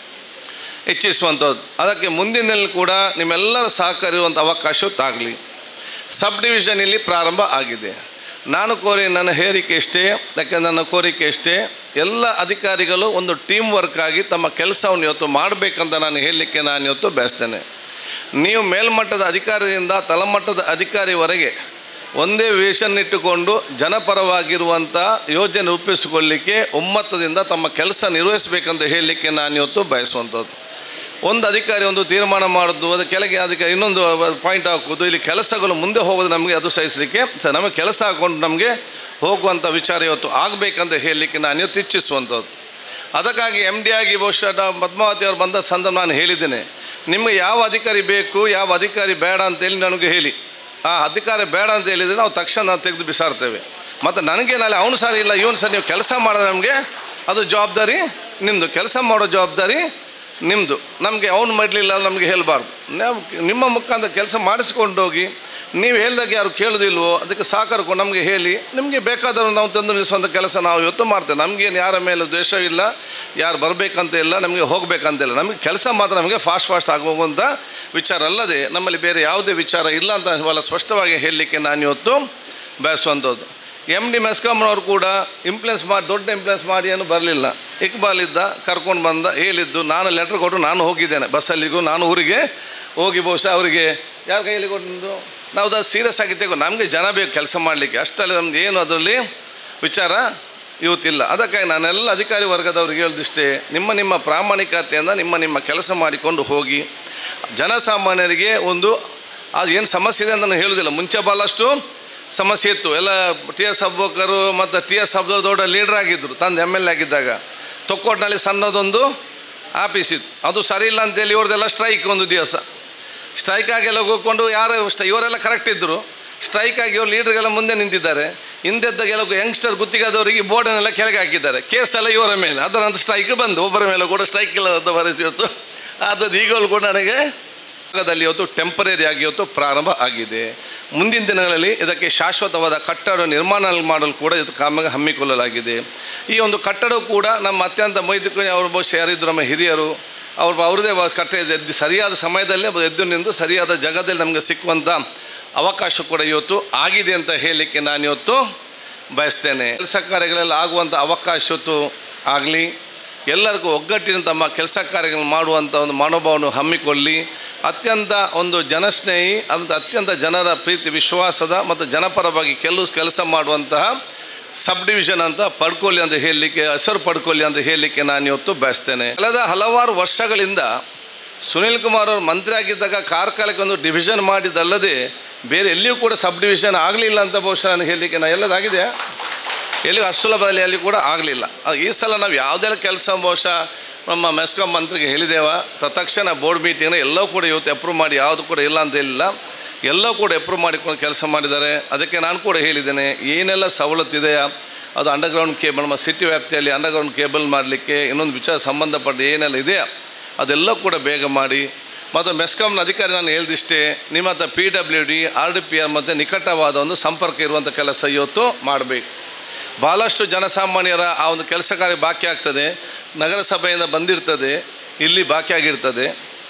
ಹೆಚ್ಚಿಸುವಂಥದ್ದು ಅದಕ್ಕೆ ಮುಂದಿನಲ್ಲಿ ಕೂಡ ನಿಮ್ಮೆಲ್ಲರ ಸಹಕಾರ ಇರುವಂಥ ಅವಕಾಶ ತಾಗಲಿ ಸಬ್ ಡಿವಿಷನ್ ಇಲ್ಲಿ ಪ್ರಾರಂಭ ಆಗಿದೆ ನಾನು ಕೋರಿ ನನ್ನ ಹೇರಿಕೆ ಇಷ್ಟೇ ಯಾಕೆ ನನ್ನ ಕೋರಿಕೆ ಇಷ್ಟೇ ಎಲ್ಲ ಅಧಿಕಾರಿಗಳು ಒಂದು ಟೀಮ್ ವರ್ಕ್ ಆಗಿ ತಮ್ಮ ಕೆಲಸವನ್ನು ಇವತ್ತು ಮಾಡಬೇಕಂತ ನಾನು ಹೇಳಲಿಕ್ಕೆ ನಾನು ಇವತ್ತು ಬಯಸ್ತೇನೆ ನೀವು ಮೇಲ್ಮಟ್ಟದ ಅಧಿಕಾರಿಯಿಂದ ತಳಮಟ್ಟದ ಅಧಿಕಾರಿವರೆಗೆ ಒಂದೇ ವಿಷನ್ ಇಟ್ಟುಕೊಂಡು ಜನಪರವಾಗಿರುವಂಥ ಯೋಜನೆ ರೂಪಿಸಿಕೊಳ್ಳಿಕ್ಕೆ ಒಮ್ಮತದಿಂದ ತಮ್ಮ ಕೆಲಸ ನಿರ್ವಹಿಸಬೇಕಂತ ಹೇಳಲಿಕ್ಕೆ ನಾನು ಇವತ್ತು ಬಯಸುವಂಥದ್ದು ಒಂದು ಅಧಿಕಾರಿ ಒಂದು ತೀರ್ಮಾನ ಮಾಡೋದು ಅದು ಕೆಳಗೆ ಅದಕ್ಕೆ ಇನ್ನೊಂದು ಪಾಯಿಂಟ್ ಹಾಕೋದು ಇಲ್ಲಿ ಕೆಲಸಗಳು ಮುಂದೆ ಹೋಗೋದು ನಮಗೆ ಅದು ಸಹಿಸಲಿಕ್ಕೆ ಸ- ನಮಗೆ ಕೆಲಸ ಹಾಕ್ಕೊಂಡು ನಮಗೆ ಹೋಗುವಂಥ ವಿಚಾರ ಇವತ್ತು ಆಗಬೇಕಂತ ಹೇಳಲಿಕ್ಕೆ ನಾನು ಇವತ್ತು ಇಚ್ಛಿಸುವಂಥದ್ದು ಅದಕ್ಕಾಗಿ ಎಮ್ ಡಿ ಆಗಿ ಬಹುಶಃ ಡಾ- ಪದ್ಮಾವತಿ ಅವರು ಬಂದ ಸಂದರ್ಭ ನಾನು ಹೇಳಿದ್ದೇನೆ ನಿಮಗೆ ಯಾವ ಅಧಿಕಾರಿ ಬೇಕು ಯಾವ ಅಧಿಕಾರಿ ಬೇಡ ಅಂತೇಳಿ ನನಗೆ ಹೇಳಿ ಆ ಅಧಿಕಾರಿ ಬೇಡ ಅಂತ ಹೇಳಿದರೆ ನಾವು ತಕ್ಷಣ ನಾವು ತೆಗೆದು ಬಿಸಾಡ್ತೇವೆ ಮತ್ತು ನನಗೇನಲ್ಲ ಅವನು ಸರಿ ಇಲ್ಲ ಇವನು ಸರಿ ನೀವು ಕೆಲಸ ಮಾಡಿದ್ರೆ ನಮಗೆ ಅದು ಜವಾಬ್ದಾರಿ ನಿಮ್ಮದು ಕೆಲಸ ಮಾಡೋ ಜವಾಬ್ದಾರಿ ನಿಮ್ಮದು ನಮಗೆ ಅವನು ಮಾಡಲಿಲ್ಲ ನಮಗೆ ಹೇಳಬಾರ್ದು ನಾವು ನಿಮ್ಮ ಮುಖಾಂತರ ಕೆಲಸ ಮಾಡಿಸ್ಕೊಂಡು ಹೋಗಿ ನೀವು ಹೇಳಿದಾಗ ಯಾರು ಕೇಳೋದಿಲ್ವೋ ಅದಕ್ಕೆ ಸಹಕಾರ ನಮಗೆ ಹೇಳಿ ನಿಮಗೆ ಬೇಕಾದರೂ ನಾವು ತಂದು ನಿಲ್ಲಿಸುವಂಥ ಕೆಲಸ ನಾವು ಇವತ್ತು ಮಾಡ್ತೇವೆ ನಮಗೇನು ಯಾರ ಮೇಲೆ ದ್ವೇಷ ಇಲ್ಲ ಯಾರು ಬರಬೇಕಂತ ಇಲ್ಲ ನಮಗೆ ಹೋಗಬೇಕಂತ ಇಲ್ಲ ನಮಗೆ ಕೆಲಸ ಮಾತ್ರ ನಮಗೆ ಫಾಸ್ಟ್ ಫಾಸ್ಟ್ ಆಗೋಗುವಂಥ ವಿಚಾರ ಅಲ್ಲದೆ ನಮ್ಮಲ್ಲಿ ಬೇರೆ ಯಾವುದೇ ವಿಚಾರ ಇಲ್ಲ ಅಂತ ಭಾಳ ಸ್ಪಷ್ಟವಾಗಿ ಹೇಳಲಿಕ್ಕೆ ನಾನು ಇವತ್ತು ಬಯಸುವಂಥದ್ದು ಎಮ್ ಡಿ ಮೆಸ್ಕಾಮ್ನವ್ರು ಕೂಡ ಇಂಪ್ಲೆನ್ಸ್ ಮಾಡಿ ದೊಡ್ಡ ಇಂಪ್ಲೆನ್ಸ್ ಮಾಡಿ ಏನು ಬರಲಿಲ್ಲ ಇಕ್ಬಾಲ್ ಇದ್ದ ಕರ್ಕೊಂಡು ಬಂದ ಹೇಳಿದ್ದು ನಾನು ಲೆಟ್ರ್ ಕೊಟ್ಟು ನಾನು ಹೋಗಿದ್ದೇನೆ ಬಸ್ಸಲ್ಲಿಗೂ ನಾನು ಊರಿಗೆ ಹೋಗಿ ಬಹುಶಃ ಅವರಿಗೆ ಯಾರ ಕೈಯಲ್ಲಿ ಕೊಟ್ಟಿದ್ದು ನಾವು ಅದು ಸೀರಿಯಸ್ ಆಗಿ ತೆಗೋ ನಮಗೆ ಜನ ಬೇಕು ಕೆಲಸ ಮಾಡಲಿಕ್ಕೆ ಅಷ್ಟಲ್ಲಿ ನಮ್ದು ಏನು ಅದರಲ್ಲಿ ವಿಚಾರ ಇವತ್ತಿಲ್ಲ ಅದಕ್ಕಾಗಿ ನಾನೆಲ್ಲ ಅಧಿಕಾರಿ ವರ್ಗದವ್ರಿಗೆ ಹೇಳಿದಿಷ್ಟೇ ನಿಮ್ಮ ನಿಮ್ಮ ಪ್ರಾಮಾಣಿಕತೆಯಿಂದ ನಿಮ್ಮ ನಿಮ್ಮ ಕೆಲಸ ಮಾಡಿಕೊಂಡು ಹೋಗಿ ಜನಸಾಮಾನ್ಯರಿಗೆ ಒಂದು ಅದು ಏನು ಸಮಸ್ಯೆ ಇದೆ ಅಂತ ನಾನು ಹೇಳೋದಿಲ್ಲ ಮುಂಚೆ ಭಾಳಷ್ಟು ಸಮಸ್ಯೆ ಇತ್ತು ಎಲ್ಲ ಟಿ ಎಸ್ ಅಬ್ಬೋಕರು ಮತ್ತು ಟಿ ಎಸ್ ಅಬ್ದಲ್ ದೊಡ್ಡ ಲೀಡರ್ ಆಗಿದ್ದರು ತಂದು ಎಮ್ ಎಲ್ ಎ ಆಗಿದ್ದಾಗ ತೊಕ್ಕೋಟ್ನಲ್ಲಿ ಸಣ್ಣದೊಂದು ಆಫೀಸ್ ಇತ್ತು ಅದು ಸರಿ ಇಲ್ಲ ಅಂತೇಳಿ ಇವ್ರದ್ದೆಲ್ಲ ಸ್ಟ್ರೈಕ್ ಒಂದು ದಿವಸ ಸ್ಟ್ರೈಕ್ ಆಗೆಲ್ಲ ಹೋಗ್ಕೊಂಡು ಯಾರು ಸ್ಟ ಇವರೆಲ್ಲ ಕರೆಕ್ಟ್ ಇದ್ದರು ಸ್ಟ್ರೈಕ್ ಆಗಿ ಇವ್ರು ಲೀಡರ್ಗೆಲ್ಲ ಮುಂದೆ ನಿಂತಿದ್ದಾರೆ ಹಿಂದೆದ್ದಾಗೆಲ್ಲ ಯಂಗ್ಸ್ಟರ್ ಗುತ್ತಿಗೆದವರಿಗೆ ಬೋರ್ಡನ್ನೆಲ್ಲ ಕೆಳಗೆ ಹಾಕಿದ್ದಾರೆ ಕೇಸ್ ಎಲ್ಲ ಇವರ ಮೇಲೆ ಅದರ ನಂತರ ಸ್ಟ್ರೈಕ್ ಬಂದು ಒಬ್ಬರ ಮೇಲೆ ಕೂಡ ಸ್ಟ್ರೈಕ್ ಇಲ್ಲದ ಪರಿಸ್ಥಿತಿ ಇವತ್ತು ಅದು ಈಗಲೂ ಕೂಡ ನನಗೆ ಭಾಗದಲ್ಲಿ ಇವತ್ತು ಟೆಂಪರರಿ ಆಗಿ ಇವತ್ತು ಪ್ರಾರಂಭ ಆಗಿದೆ ಮುಂದಿನ ದಿನಗಳಲ್ಲಿ ಇದಕ್ಕೆ ಶಾಶ್ವತವಾದ ಕಟ್ಟಡ ನಿರ್ಮಾಣ ಮಾಡಲು ಕೂಡ ಇದು ಕಾಮ ಹಮ್ಮಿಕೊಳ್ಳಲಾಗಿದೆ ಈ ಒಂದು ಕಟ್ಟಡ ಕೂಡ ನಮ್ಮ ಅತ್ಯಂತ ಮೈದಿಕ ಅವರು ಬಹುಶಃ ಯಾರಿದ್ರು ನಮ್ಮ ಹಿರಿಯರು ಅವ್ರು ಅವ್ರದ್ದೇ ಕಟ್ಟ ಎದ್ದು ಸರಿಯಾದ ಸಮಯದಲ್ಲೇ ಎದ್ದು ನಿಂತು ಸರಿಯಾದ ಜಾಗದಲ್ಲಿ ನಮಗೆ ಸಿಕ್ಕುವಂಥ ಅವಕಾಶ ಕೂಡ ಇವತ್ತು ಆಗಿದೆ ಅಂತ ಹೇಳಲಿಕ್ಕೆ ನಾನು ಇವತ್ತು ಬಯಸ್ತೇನೆ ಕೆಲಸ ಕಾರ್ಯಗಳಲ್ಲಿ ಆಗುವಂಥ ಅವಕಾಶ ಇವತ್ತು ಆಗಲಿ ಎಲ್ಲರಿಗೂ ಒಗ್ಗಟ್ಟಿನ ತಮ್ಮ ಕೆಲಸ ಕಾರ್ಯಗಳನ್ನು ಮಾಡುವಂಥ ಒಂದು ಮನೋಭಾವವನ್ನು ಹಮ್ಮಿಕೊಳ್ಳಿ ಅತ್ಯಂತ ಒಂದು ಜನಸ್ನೇಹಿ ಮತ್ತು ಅತ್ಯಂತ ಜನರ ಪ್ರೀತಿ ವಿಶ್ವಾಸದ ಮತ್ತು ಜನಪರವಾಗಿ ಕೆಲವು ಕೆಲಸ ಮಾಡುವಂತಹ ಸಬ್ ಡಿವಿಷನ್ ಅಂತ ಪಡ್ಕೊಳ್ಳಿ ಅಂತ ಹೇಳಲಿಕ್ಕೆ ಹೆಸರು ಪಡ್ಕೊಳ್ಳಿ ಅಂತ ಹೇಳಲಿಕ್ಕೆ ನಾನು ಇವತ್ತು ಬಯಸ್ತೇನೆ ಕಳೆದ ಹಲವಾರು ವರ್ಷಗಳಿಂದ ಸುನೀಲ್ ಕುಮಾರ್ ಅವರು ಮಂತ್ರಿ ಆಗಿದ್ದಾಗ ಕಾರ್ಕಳಕ್ಕೆ ಒಂದು ಡಿವಿಷನ್ ಮಾಡಿದ್ದಲ್ಲದೆ ಬೇರೆ ಎಲ್ಲಿಯೂ ಕೂಡ ಸಬ್ ಡಿವಿಷನ್ ಆಗಲಿಲ್ಲ ಅಂತ ಬಹುಶಃ ನಾನು ಹೇಳಲಿಕ್ಕೆ ನಾನು ಎಲ್ಲದಾಗಿದೆ ಎಲ್ಲಿ ಅಸುಲಭದಲ್ಲಿ ಅಲ್ಲಿ ಕೂಡ ಆಗಲಿಲ್ಲ ಈ ಸಲ ನಾವು ಯಾವುದೆಲ್ಲ ಕೆಲಸ ಬಹುಶಃ ನಮ್ಮ ಮೆಸ್ಕಾಂ ಮಂತ್ರಿಗೆ ಹೇಳಿದ್ದೇವ ತತ್ಕ್ಷಣ ಬೋರ್ಡ್ ಮೀಟಿಂಗ್ನ ಎಲ್ಲವೂ ಕೂಡ ಇವತ್ತು ಅಪ್ರೂವ್ ಮಾಡಿ ಯಾವುದು ಕೂಡ ಇಲ್ಲ ಅಂತ ಹೇಳಿಲ್ಲ ಎಲ್ಲವೂ ಕೂಡ ಅಪ್ರೂವ್ ಮಾಡಿಕೊಂಡು ಕೆಲಸ ಮಾಡಿದ್ದಾರೆ ಅದಕ್ಕೆ ನಾನು ಕೂಡ ಹೇಳಿದ್ದೇನೆ ಏನೆಲ್ಲ ಸವಲತ್ತಿದೆಯಾ ಅದು ಅಂಡರ್ಗ್ರೌಂಡ್ ಕೇಬಲ್ ನಮ್ಮ ಸಿಟಿ ವ್ಯಾಪ್ತಿಯಲ್ಲಿ ಅಂಡರ್ಗ್ರೌಂಡ್ ಕೇಬಲ್ ಮಾಡಲಿಕ್ಕೆ ಇನ್ನೊಂದು ವಿಚಾರ ಸಂಬಂಧಪಟ್ಟ ಏನೆಲ್ಲ ಇದೆಯಾ ಅದೆಲ್ಲ ಕೂಡ ಬೇಗ ಮಾಡಿ ಮತ್ತು ಮೆಸ್ಕಾಂನ ಅಧಿಕಾರಿ ನಾನು ಹೇಳ್ದಿಷ್ಟೇ ನಿಮ್ಮ ಹತ್ರ P W D R D P R ಮತ್ತು ನಿಕಟವಾದ ಒಂದು ಸಂಪರ್ಕ ಇರುವಂಥ ಕೆಲಸ ಇವತ್ತು ಮಾಡಬೇಕು ಭಾಳಷ್ಟು ಜನಸಾಮಾನ್ಯರ ಆ ಒಂದು ಕೆಲಸ ಕಾರ್ಯ ಬಾಕಿ ಆಗ್ತದೆ ನಗರಸಭೆಯಿಂದ ಬಂದಿರ್ತದೆ ಇಲ್ಲಿ ಬಾಕಿ ಆಗಿರ್ತದೆ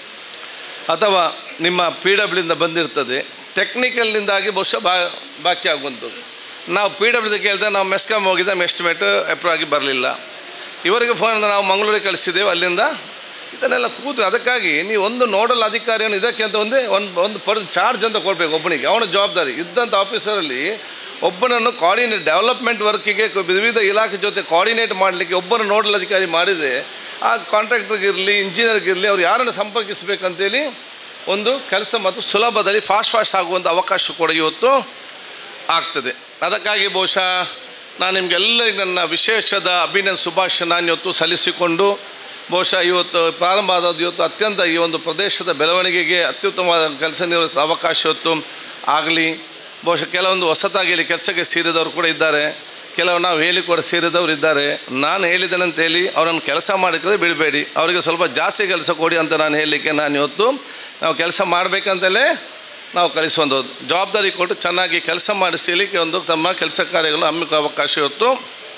ಅಥವಾ ನಿಮ್ಮ ಪಿ ಡಬ್ಲ್ಯೂಯಿಂದ ಬಂದಿರ್ತದೆ ಟೆಕ್ನಿಕಲ್ನಿಂದಾಗಿ ಬಹುಶಃ ಬಾ ಬಾಕಿ ಆಗುವಂಥದ್ದು ನಾವು ಪಿ ಡಬ್ಲ್ಯೂದ ಕೇಳಿದ್ರೆ ನಾವು ಮೆಸ್ಕಾಮ್ ಹೋಗಿದ್ದೆ ನಮ್ಮ ಎಸ್ಟಿಮೇಟ್ ಅಪ್ರೂವ್ ಆಗಿ ಬರಲಿಲ್ಲ ಇವರಿಗೆ ಫೋನಿಂದ ನಾವು ಮಂಗಳೂರಿಗೆ ಕಳಿಸಿದ್ದೇವೆ ಅಲ್ಲಿಂದ ಇದನ್ನೆಲ್ಲ ಕೂತು ಅದಕ್ಕಾಗಿ ನೀವು ಒಂದು ನೋಡಲ್ ಅಧಿಕಾರಿಯನ್ನು ಇದಕ್ಕೆ ಅಂತ ಒಂದೇ ಒಂದು ಒಂದು ಪರ್ ಚಾರ್ಜ್ ಅಂತ ಕೊಡಬೇಕು ಒಬ್ಬನಿಗೆ ಅವನ ಜವಾಬ್ದಾರಿ ಇದ್ದಂಥ ಆಫೀಸರಲ್ಲಿ ಒಬ್ಬನನ್ನು ಕೋಆರ್ಡಿನೇಟ್ ಡೆವಲಪ್ಮೆಂಟ್ ವರ್ಕಿಗೆ ವಿವಿಧ ಇಲಾಖೆ ಜೊತೆ ಕೋಆರ್ಡಿನೇಟ್ ಮಾಡಲಿಕ್ಕೆ ಒಬ್ಬನ ನೋಡಲ್ ಅಧಿಕಾರಿ ಮಾಡಿದರೆ ಆ ಕಾಂಟ್ರಾಕ್ಟರ್ಗಿರಲಿ ಇಂಜಿನಿಯರ್ಗಿರಲಿ ಅವ್ರು ಯಾರನ್ನು ಸಂಪರ್ಕಿಸಬೇಕಂತೇಳಿ ಒಂದು ಕೆಲಸ ಮತ್ತು ಸುಲಭದಲ್ಲಿ ಫಾಸ್ಟ್ ಫಾಸ್ಟ್ ಆಗುವಂಥ ಅವಕಾಶ ಕೂಡ ಇವತ್ತು ಆಗ್ತದೆ ಅದಕ್ಕಾಗಿ ಬಹುಶಃ ನಾನು ನಿಮಗೆಲ್ಲರಿಗೂ ನನ್ನ ವಿಶೇಷದ ಅಭಿನಂದನೆ ಶುಭಾಶಯ ನಾನು ಇವತ್ತು ಸಲ್ಲಿಸಿಕೊಂಡು ಬಹುಶಃ ಇವತ್ತು ಪ್ರಾರಂಭ ಆದದ್ದು ಇವತ್ತು ಅತ್ಯಂತ ಈ ಒಂದು ಪ್ರದೇಶದ ಬೆಳವಣಿಗೆಗೆ ಅತ್ಯುತ್ತಮವಾದ ಕೆಲಸ ನಿರ್ವಹಿಸಿದ ಅವಕಾಶ ಇವತ್ತು ಆಗಲಿ ಬಹುಶಃ ಕೆಲವೊಂದು ಹೊಸತಾಗಿ ಇಲ್ಲಿ ಕೆಲಸಕ್ಕೆ ಸೇರಿದವರು ಕೂಡ ಇದ್ದಾರೆ ಕೆಲವು ನಾವು ಹೇಳಿ ಕೂಡ ಸೇರಿದವರು ಇದ್ದಾರೆ ನಾನು ಹೇಳಿದ್ದೇನೆ ಅಂತ ಹೇಳಿ ಅವರನ್ನು ಕೆಲಸ ಮಾಡಿದ್ರೆ ಬಿಡಬೇಡಿ ಅವರಿಗೆ ಸ್ವಲ್ಪ ಜಾಸ್ತಿ ಕೆಲಸ ಕೊಡಿ ಅಂತ ನಾನು ಹೇಳಲಿಕ್ಕೆ ನಾನು ಇವತ್ತು ನಾವು ಕೆಲಸ ಮಾಡಬೇಕಂತಲೇ ನಾವು ಕಳಿಸುವಂಥ ಜವಾಬ್ದಾರಿ ಕೊಟ್ಟು ಚೆನ್ನಾಗಿ ಕೆಲಸ ಮಾಡಿಸಲಿಕ್ಕೆ ಒಂದು ತಮ್ಮ ಕೆಲಸ ಕಾರ್ಯಗಳು ಹಮ್ಮಿಕ ಅವಕಾಶ ಇವತ್ತು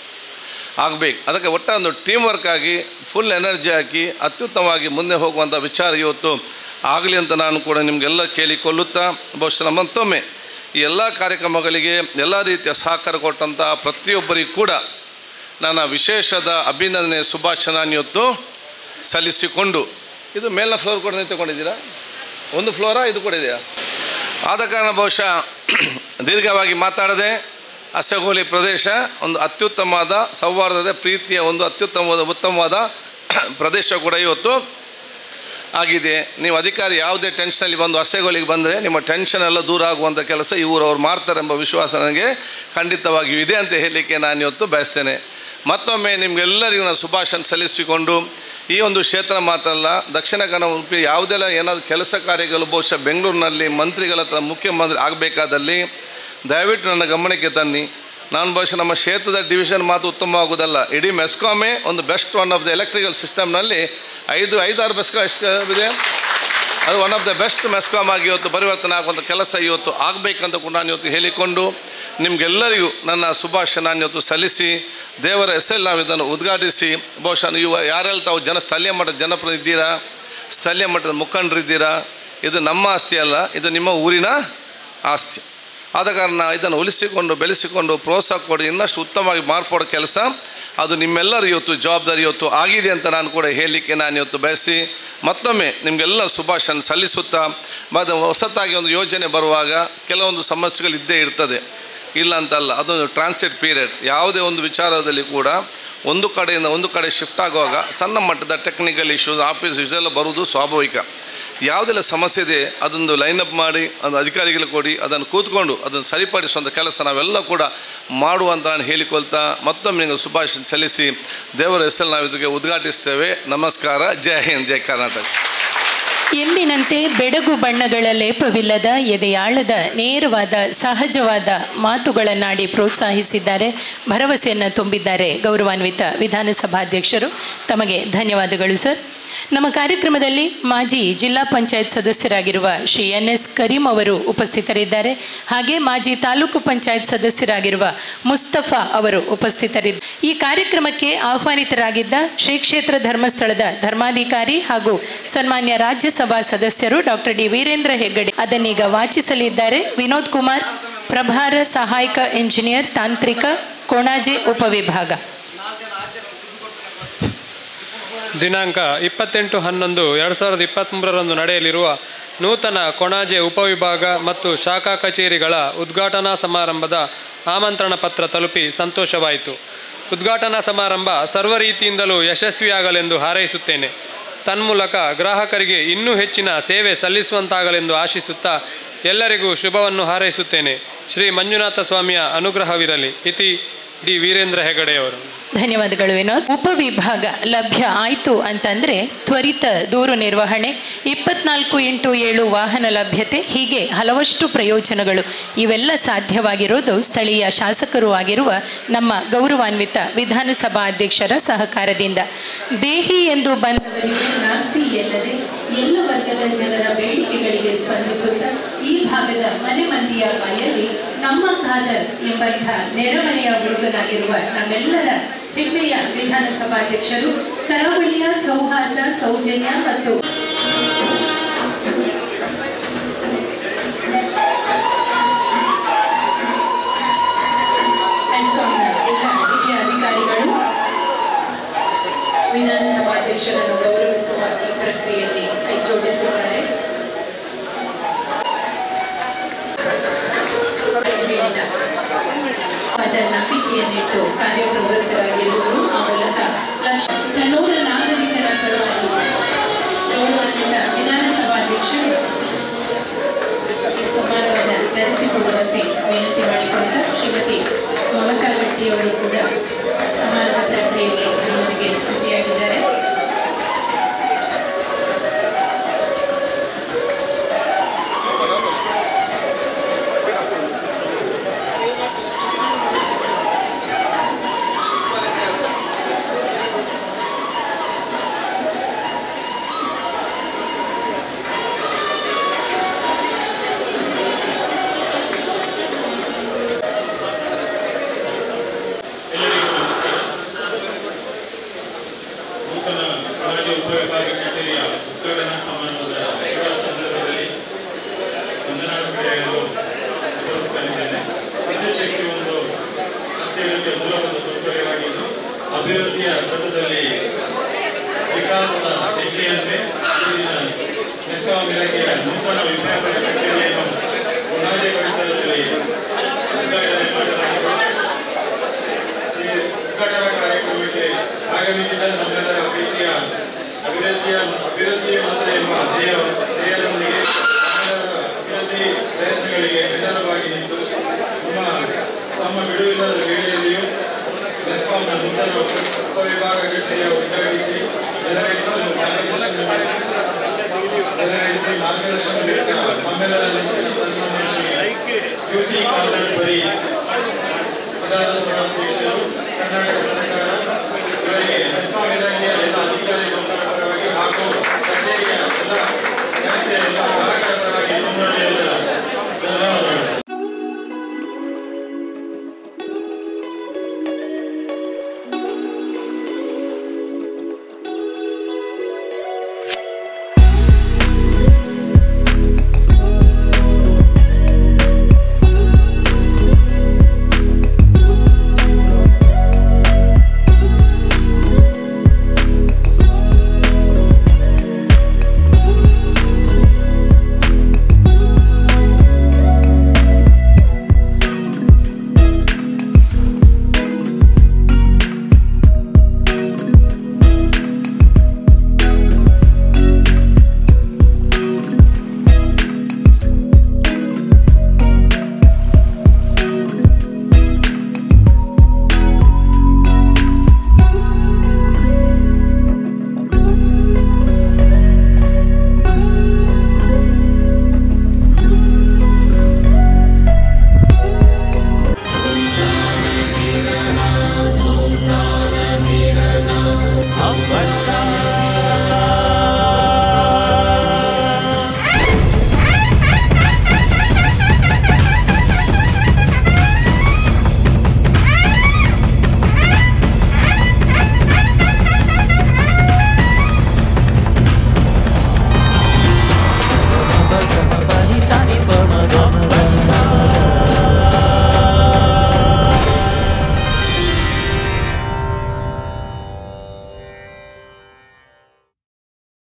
ಆಗಬೇಕು ಅದಕ್ಕೆ ಒಟ್ಟ ಒಂದು ಟೀಮ್ ವರ್ಕ್ ಆಗಿ ಫುಲ್ ಎನರ್ಜಿ ಹಾಕಿ ಅತ್ಯುತ್ತಮವಾಗಿ ಮುಂದೆ ಹೋಗುವಂಥ ವಿಚಾರ ಇವತ್ತು ಆಗಲಿ ಅಂತ ನಾನು ಕೂಡ ನಿಮಗೆಲ್ಲ ಕೇಳಿಕೊಳ್ಳುತ್ತಾ ಬಹುಶಃ ಮತ್ತೊಮ್ಮೆ ಈ ಎಲ್ಲ ಕಾರ್ಯಕ್ರಮಗಳಿಗೆ ಎಲ್ಲ ರೀತಿಯ ಸಹಕಾರ ಕೊಟ್ಟಂಥ ಪ್ರತಿಯೊಬ್ಬರಿಗೂ ಕೂಡ ನನ್ನ ವಿಶೇಷದ ಅಭಿನಂದನೆ ಶುಭಾಶಯ ಇವತ್ತು ಸಲ್ಲಿಸಿಕೊಂಡು ಇದು ಮೇಲಿನ ಫ್ಲೋರ್ ಕೂಡ ನೀವು ತಗೊಂಡಿದ್ದೀರಾ ಒಂದು ಫ್ಲೋರಾ ಇದು ಕೂಡ ಇದೆಯಾ ಆದ ಕಾರಣ ಬಹುಶಃ ದೀರ್ಘವಾಗಿ ಮಾತಾಡದೆ ಅಸಗೋಲಿ ಪ್ರದೇಶ ಒಂದು ಅತ್ಯುತ್ತಮವಾದ ಸೌಹಾರ್ದದ ಪ್ರೀತಿಯ ಒಂದು ಅತ್ಯುತ್ತಮವಾದ ಉತ್ತಮವಾದ ಪ್ರದೇಶ ಕೂಡ ಇವತ್ತು ಆಗಿದೆ ನೀವು ಅಧಿಕಾರಿ ಯಾವುದೇ ಟೆನ್ಷನಲ್ಲಿ ಬಂದು ಅಸೆಗೋಲಿಗೆ ಬಂದರೆ ನಿಮ್ಮ ಟೆನ್ಷನ್ ಎಲ್ಲ ದೂರ ಆಗುವಂಥ ಕೆಲಸ ಈ ಊರವ್ರು ಮಾಡ್ತಾರೆ ಎಂಬ ವಿಶ್ವಾಸ ನನಗೆ ಖಂಡಿತವಾಗಿಯೂ ಇದೆ ಅಂತ ಹೇಳಲಿಕ್ಕೆ ನಾನು ಇವತ್ತು ಬಯಸ್ತೇನೆ ಮತ್ತೊಮ್ಮೆ ನಿಮಗೆಲ್ಲರಿಗೂ ನಾನು ಶುಭಾಶಯ ಸಲ್ಲಿಸಿಕೊಂಡು ಈ ಒಂದು ಕ್ಷೇತ್ರ ಮಾತ್ರ ಅಲ್ಲ ದಕ್ಷಿಣ ಕನ್ನಡ ಉಡುಪಿ ಯಾವುದೆಲ್ಲ ಏನಾದರೂ ಕೆಲಸ ಕಾರ್ಯಗಳು ಬಹುಶಃ ಬೆಂಗಳೂರಿನಲ್ಲಿ ಮಂತ್ರಿಗಳ ಹತ್ರ ಮುಖ್ಯಮಂತ್ರಿ ಆಗಬೇಕಾದಲ್ಲಿ ದಯವಿಟ್ಟು ನನ್ನ ಗಮನಕ್ಕೆ ತನ್ನಿ ನಾನು ಬಹುಶಃ ನಮ್ಮ ಕ್ಷೇತ್ರದ ಡಿವಿಷನ್ ಮಾತು ಉತ್ತಮವಾಗುವುದಲ್ಲ ಇಡೀ ಮೆಸ್ಕಾಮೇ ಒಂದು best one of the electrical ಸಿಸ್ಟಮ್ನಲ್ಲಿ ಐದು ಐದಾರು ಬೆಸ್ಕಾ ಎಷ್ಟು ಇದೆ ಅದು one of the best MESCOM ಆಗಿ ಇವತ್ತು ಪರಿವರ್ತನೆ ಆಗುವಂಥ ಕೆಲಸ ಇವತ್ತು ಆಗಬೇಕಂತ ಕೂಡ ನಾನು ಇವತ್ತು ಹೇಳಿಕೊಂಡು ನಿಮಗೆಲ್ಲರಿಗೂ ನನ್ನ ಶುಭಾಶಯ ನಾನು ಇವತ್ತು ಸಲ್ಲಿಸಿ ದೇವರ ಹೆಸರಲ್ಲಿ ನಾವು ಇದನ್ನು ಉದ್ಘಾಟಿಸಿ ಬಹುಶಃ ನೀವು ಯಾರೆಲ್ಲ ತಾವು ಜನ ಸ್ಥಳೀಯ ಮಟ್ಟದ ಜನಪ್ರತಿನಿಧಿದ್ದೀರಾ ಸ್ಥಳೀಯ ಮಟ್ಟದ ಮುಖಂಡರಿದ್ದೀರಾ ಇದು ನಮ್ಮ ಆಸ್ತಿ ಅಲ್ಲ ಇದು ನಿಮ್ಮ ಊರಿನ ಆಸ್ತಿ ಆದ ಕಾರಣ ಇದನ್ನು ಉಳಿಸಿಕೊಂಡು ಬೆಳೆಸಿಕೊಂಡು ಪ್ರೋತ್ಸಾಹ ಕೊಡಿ ಇನ್ನಷ್ಟು ಉತ್ತಮವಾಗಿ ಮಾರ್ಪಡೋ ಕೆಲಸ ಅದು ನಿಮ್ಮೆಲ್ಲರ ಇವತ್ತು ಜವಾಬ್ದಾರಿ ಇವತ್ತು ಆಗಿದೆ ಅಂತ ನಾನು ಕೂಡ ಹೇಳಲಿಕ್ಕೆ ನಾನು ಇವತ್ತು ಬಯಸಿ ಮತ್ತೊಮ್ಮೆ ನಿಮಗೆಲ್ಲ ಶುಭಾಶಯ ಸಲ್ಲಿಸುತ್ತಾ ಮತ್ತು ಹೊಸತಾಗಿ ಒಂದು ಯೋಜನೆ ಬರುವಾಗ ಕೆಲವೊಂದು ಸಮಸ್ಯೆಗಳು ಇದ್ದೇ ಇರ್ತದೆ ಇಲ್ಲ ಅಂತಲ್ಲ ಅದೊಂದು ಟ್ರಾನ್ಸಿಟ್ ಪೀರಿಯಡ್ ಯಾವುದೇ ಒಂದು ವಿಚಾರದಲ್ಲಿ ಕೂಡ ಒಂದು ಕಡೆಯಿಂದ ಒಂದು ಕಡೆ ಶಿಫ್ಟ್ ಆಗುವಾಗ ಸಣ್ಣ ಮಟ್ಟದ ಟೆಕ್ನಿಕಲ್ ಇಶ್ಯೂಸ್ ಆಫೀಸ್ ಇಶ್ಯೂಸ್ ಎಲ್ಲ ಬರುವುದು ಸ್ವಾಭಾವಿಕ ಯಾವುದೆಲ್ಲ ಸಮಸ್ಯೆ ಇದೆ ಅದೊಂದು ಲೈನಪ್ ಮಾಡಿ ಅದು ಅಧಿಕಾರಿಗಳು ಕೊಡಿ ಅದನ್ನು ಕೂತ್ಕೊಂಡು ಅದನ್ನು ಸರಿಪಡಿಸುವಂಥ ಕೆಲಸ ನಾವೆಲ್ಲ ಕೂಡ ಮಾಡುವಂತ ನಾನು ಹೇಳಿಕೊಳ್ತಾ ಮತ್ತೊಮ್ಮೆ ನಿಮಗೆ ಶುಭಾಶಯ ಸಲ್ಲಿಸಿ ದೇವರ ಹೆಸರು ನಾವು ಇದಕ್ಕೆ ಉದ್ಘಾಟಿಸ್ತೇವೆ ನಮಸ್ಕಾರ ಜೈ ಹಿಂದ್ ಜೈ ಕರ್ನಾಟಕ ಎಂದಿನಂತೆ ಬೆಡಗು ಬಣ್ಣಗಳ ಲೇಪವಿಲ್ಲದ ಎದೆಯಾಳದ ನೇರವಾದ ಸಹಜವಾದ ಮಾತುಗಳನ್ನಾಡಿ ಪ್ರೋತ್ಸಾಹಿಸಿದ್ದಾರೆ ಭರವಸೆಯನ್ನು ತುಂಬಿದ್ದಾರೆ ಗೌರವಾನ್ವಿತ ವಿಧಾನಸಭಾಧ್ಯಕ್ಷರು ತಮಗೆ ಧನ್ಯವಾದಗಳು ಸರ್ ನಮ್ಮ ಕಾರ್ಯಕ್ರಮದಲ್ಲಿ ಮಾಜಿ ಜಿಲ್ಲಾ ಪಂಚಾಯತ್ ಸದಸ್ಯರಾಗಿರುವ ಶ್ರೀ ಎನ್ ಎಸ್ ಕರೀಂ ಅವರು ಉಪಸ್ಥಿತರಿದ್ದಾರೆ ಹಾಗೆ ಮಾಜಿ ತಾಲೂಕು ಪಂಚಾಯತ್ ಸದಸ್ಯರಾಗಿರುವ ಮುಸ್ತಫಾ ಅವರು ಉಪಸ್ಥಿತರಿದ್ದಾರೆ ಈ ಕಾರ್ಯಕ್ರಮಕ್ಕೆ ಆಹ್ವಾನಿತರಾಗಿದ್ದ ಶ್ರೀ ಕ್ಷೇತ್ರ ಧರ್ಮಸ್ಥಳದ ಧರ್ಮಾಧಿಕಾರಿ ಹಾಗೂ ಸನ್ಮಾನ್ಯ ರಾಜ್ಯಸಭಾ ಸದಸ್ಯರು ಡಾಕ್ಟರ್ ಡಿ ವೀರೇಂದ್ರ ಹೆಗ್ಗಡೆ ಅದನ್ನೀಗ ವಾಚಿಸಲಿದ್ದಾರೆ ವಿನೋದ್ ಕುಮಾರ್ ಪ್ರಭಾರ ಸಹಾಯಕ ಇಂಜಿನಿಯರ್ ತಾಂತ್ರಿಕ ಕೊಣಾಜೆ ಉಪವಿಭಾಗ ದಿನಾಂಕ ಇಪ್ಪತ್ತೆಂಟು ಹನ್ನೊಂದು ಎರಡು ಸಾವಿರದ ಇಪ್ಪತ್ತ್ಮೂರರಂದು ನಡೆಯಲಿರುವ ನೂತನ ಕೊಣಾಜೆ ಉಪವಿಭಾಗ ಮತ್ತು ಶಾಖಾ ಕಚೇರಿಗಳ ಉದ್ಘಾಟನಾ ಸಮಾರಂಭದ ಆಮಂತ್ರಣ ಪತ್ರ ತಲುಪಿ ಸಂತೋಷವಾಯಿತು ಉದ್ಘಾಟನಾ ಸಮಾರಂಭ ಸರ್ವ ರೀತಿಯಿಂದಲೂ ಯಶಸ್ವಿಯಾಗಲೆಂದು ಹಾರೈಸುತ್ತೇನೆ ತನ್ಮೂಲಕ ಗ್ರಾಹಕರಿಗೆ ಇನ್ನೂ ಹೆಚ್ಚಿನ ಸೇವೆ ಸಲ್ಲಿಸುವಂತಾಗಲೆಂದು ಆಶಿಸುತ್ತಾ ಎಲ್ಲರಿಗೂ ಶುಭವನ್ನು ಹಾರೈಸುತ್ತೇನೆ ಶ್ರೀ ಮಂಜುನಾಥ ಸ್ವಾಮಿಯ ಅನುಗ್ರಹವಿರಲಿ ಇತಿ ಡಿ ವೀರೇಂದ್ರ ಹೆಗಡೆಯವರು ಧನ್ಯವಾದಗಳು ವಿನೋದ್ ಉಪವಿಭಾಗ ಲಭ್ಯ ಆಯಿತು ಅಂತಂದರೆ ತ್ವರಿತ ದೂರು ನಿರ್ವಹಣೆ ಇಪ್ಪತ್ನಾಲ್ಕು ಇಂಟು ಏಳು ವಾಹನ ಲಭ್ಯತೆ ಹೀಗೆ ಹಲವಷ್ಟು ಪ್ರಯೋಜನಗಳು ಇವೆಲ್ಲ ಸಾಧ್ಯವಾಗಿರೋದು ಸ್ಥಳೀಯ ಶಾಸಕರು ಆಗಿರುವ ನಮ್ಮ ಗೌರವಾನ್ವಿತ ವಿಧಾನಸಭಾ ಅಧ್ಯಕ್ಷರ ಸಹಕಾರದಿಂದ ದೇಹಿ ಎಂದು ಬಂದವರಿಗೆ ನಾಸ್ತಿ ಎನ್ನದೆ ಎಲ್ಲ ವರ್ಗದ ಜನರ ಬೇಡಿಕೆಗಳಿಗೆ ಸ್ಪಂದಿಸುತ್ತಾ ಈ ಭಾಗದ ಮನೆ ಮಂದಿಯ ಬಾಯಲ್ಲಿ ನಮ್ಮ ಖಾದರ್ ಎಂಬಂಥ ನೆರೆಮನೆಯ ಹುಡುಗನಾಗಿರುವ ನಮ್ಮೆಲ್ಲರ ಹೆಮ್ಮೆಯ ವಿಧಾನಸಭಾಧ್ಯಕ್ಷರು ಕರಾವಳಿಯ ಸೌಹಾರ್ದ ಸೌಜನ್ಯ ಮತ್ತು ಐಸ್ಕಾಂನ ಎಲ್ಲ ಹಿರಿಯ ಅಧಿಕಾರಿಗಳು ವಿಧಾನಸಭಾಧ್ಯಕ್ಷರನ್ನು ಗೌರವಿಸುವ ಈ ಪ್ರಕ್ರಿಯೆಯಲ್ಲಿ ಕೈ ಜೋಡಿಸಿದ್ದಾರೆ ಹೇಳಿದ ಅದರ ನಂಬಿಕೆಯನ್ನಿಟ್ಟು ಕಾರ್ಯಪ್ರವೃತ್ತರಾಗಿರುವರು ಆ ಮೂಲಕ ಲಕ್ಷ ತನ್ನೂರ ನಾಗರಿಕರ ಪರವಾಗಿ ಗೌರವಾನ್ವಿತ ವಿಧಾನಸಭಾಧ್ಯಕ್ಷರು ಈ ಸಮಾರಂಭದ ನಡೆಸಿಕೊಡುವಂತೆ ವಿನಂತಿ ಮಾಡಿಕೊಂಡ ಶ್ರೀಮತಿ ಮಮತಾ ಗಟ್ಟಿಯವರು ಕೂಡ ಸಮಾರಂಭ ಪ್ರಕ್ರಿಯೆಯಲ್ಲಿ ನಮ್ಮೊಂದಿಗೆ ಜೊತೆಯಾಗಿದ್ದಾರೆ ಅಭಿವೃದ್ಧಿಯ ಪಥದಲ್ಲಿ ವಿಕಾಸದ ಹೆಜ್ಜೆಯಂತೆ ಇಲ್ಲಿನ ಮೆಸ್ಕಾಂ ಇಲಾಖೆಯ ನೂತನ ವಿಭಾಗದ ಕಚೇರಿಯನ್ನು ಮುನಾಜೆ ಪರಿಸರದಲ್ಲಿ ಉದ್ಘಾಟನೆ ಮಾಡಲಾಗಿದೆ ಈ ಉದ್ಘಾಟನಾ ಕಾರ್ಯಕ್ರಮಕ್ಕೆ ಆಗಮಿಸಿದ ನಮ್ಮೆಲ್ಲರ ಪ್ರೀತಿಯ ಅಭಿವೃದ್ಧಿಯ ಅಭಿವೃದ್ಧಿ ಮಾತ್ರ ಎಂಬ ಧ್ಯೇಯ ಧ್ಯೇಯದೊಂದಿಗೆ ನಮ್ಮೆಲ್ಲರ ಅಭಿವೃದ್ಧಿ ಪ್ರಯತ್ನಗಳಿಗೆ ಬೆನ್ನೆಲುಬಾಗಿ ನಿಂತು ನಮ್ಮ ತಮ್ಮ ಬಿಡುವಿಲ್ಲದ ವೇಳೆಯಲ್ಲಿಯೂ ಮೆಸ್ಕಾಂನ ನೂತನ ಉಪವಿಭಾಗ ಕಚೇರಿಯ ಉದ್ಘಾಟಿಸಿ ನೆರವೇರಿಸಲು ಮಾರ್ಗದರ್ಶನ ನೀಡಿ- ನೆರವೇರಿಸಿ ಮಾರ್ಗದರ್ಶನ ನೀಡಿದ ನಮ್ಮೆಲ್ಲರ ನೆಚ್ಚಿನ ಸನ್ಮಾನ್ಯ ಶ್ರೀ ಯುಟಿ ಕಾಲ್ದಳ್ಳಿ ಬರಿ ವಿಧಾನಸಭಾ ಅಧ್ಯಕ್ಷರು ಕರ್ನಾಟಕ ಸರ್ಕಾರ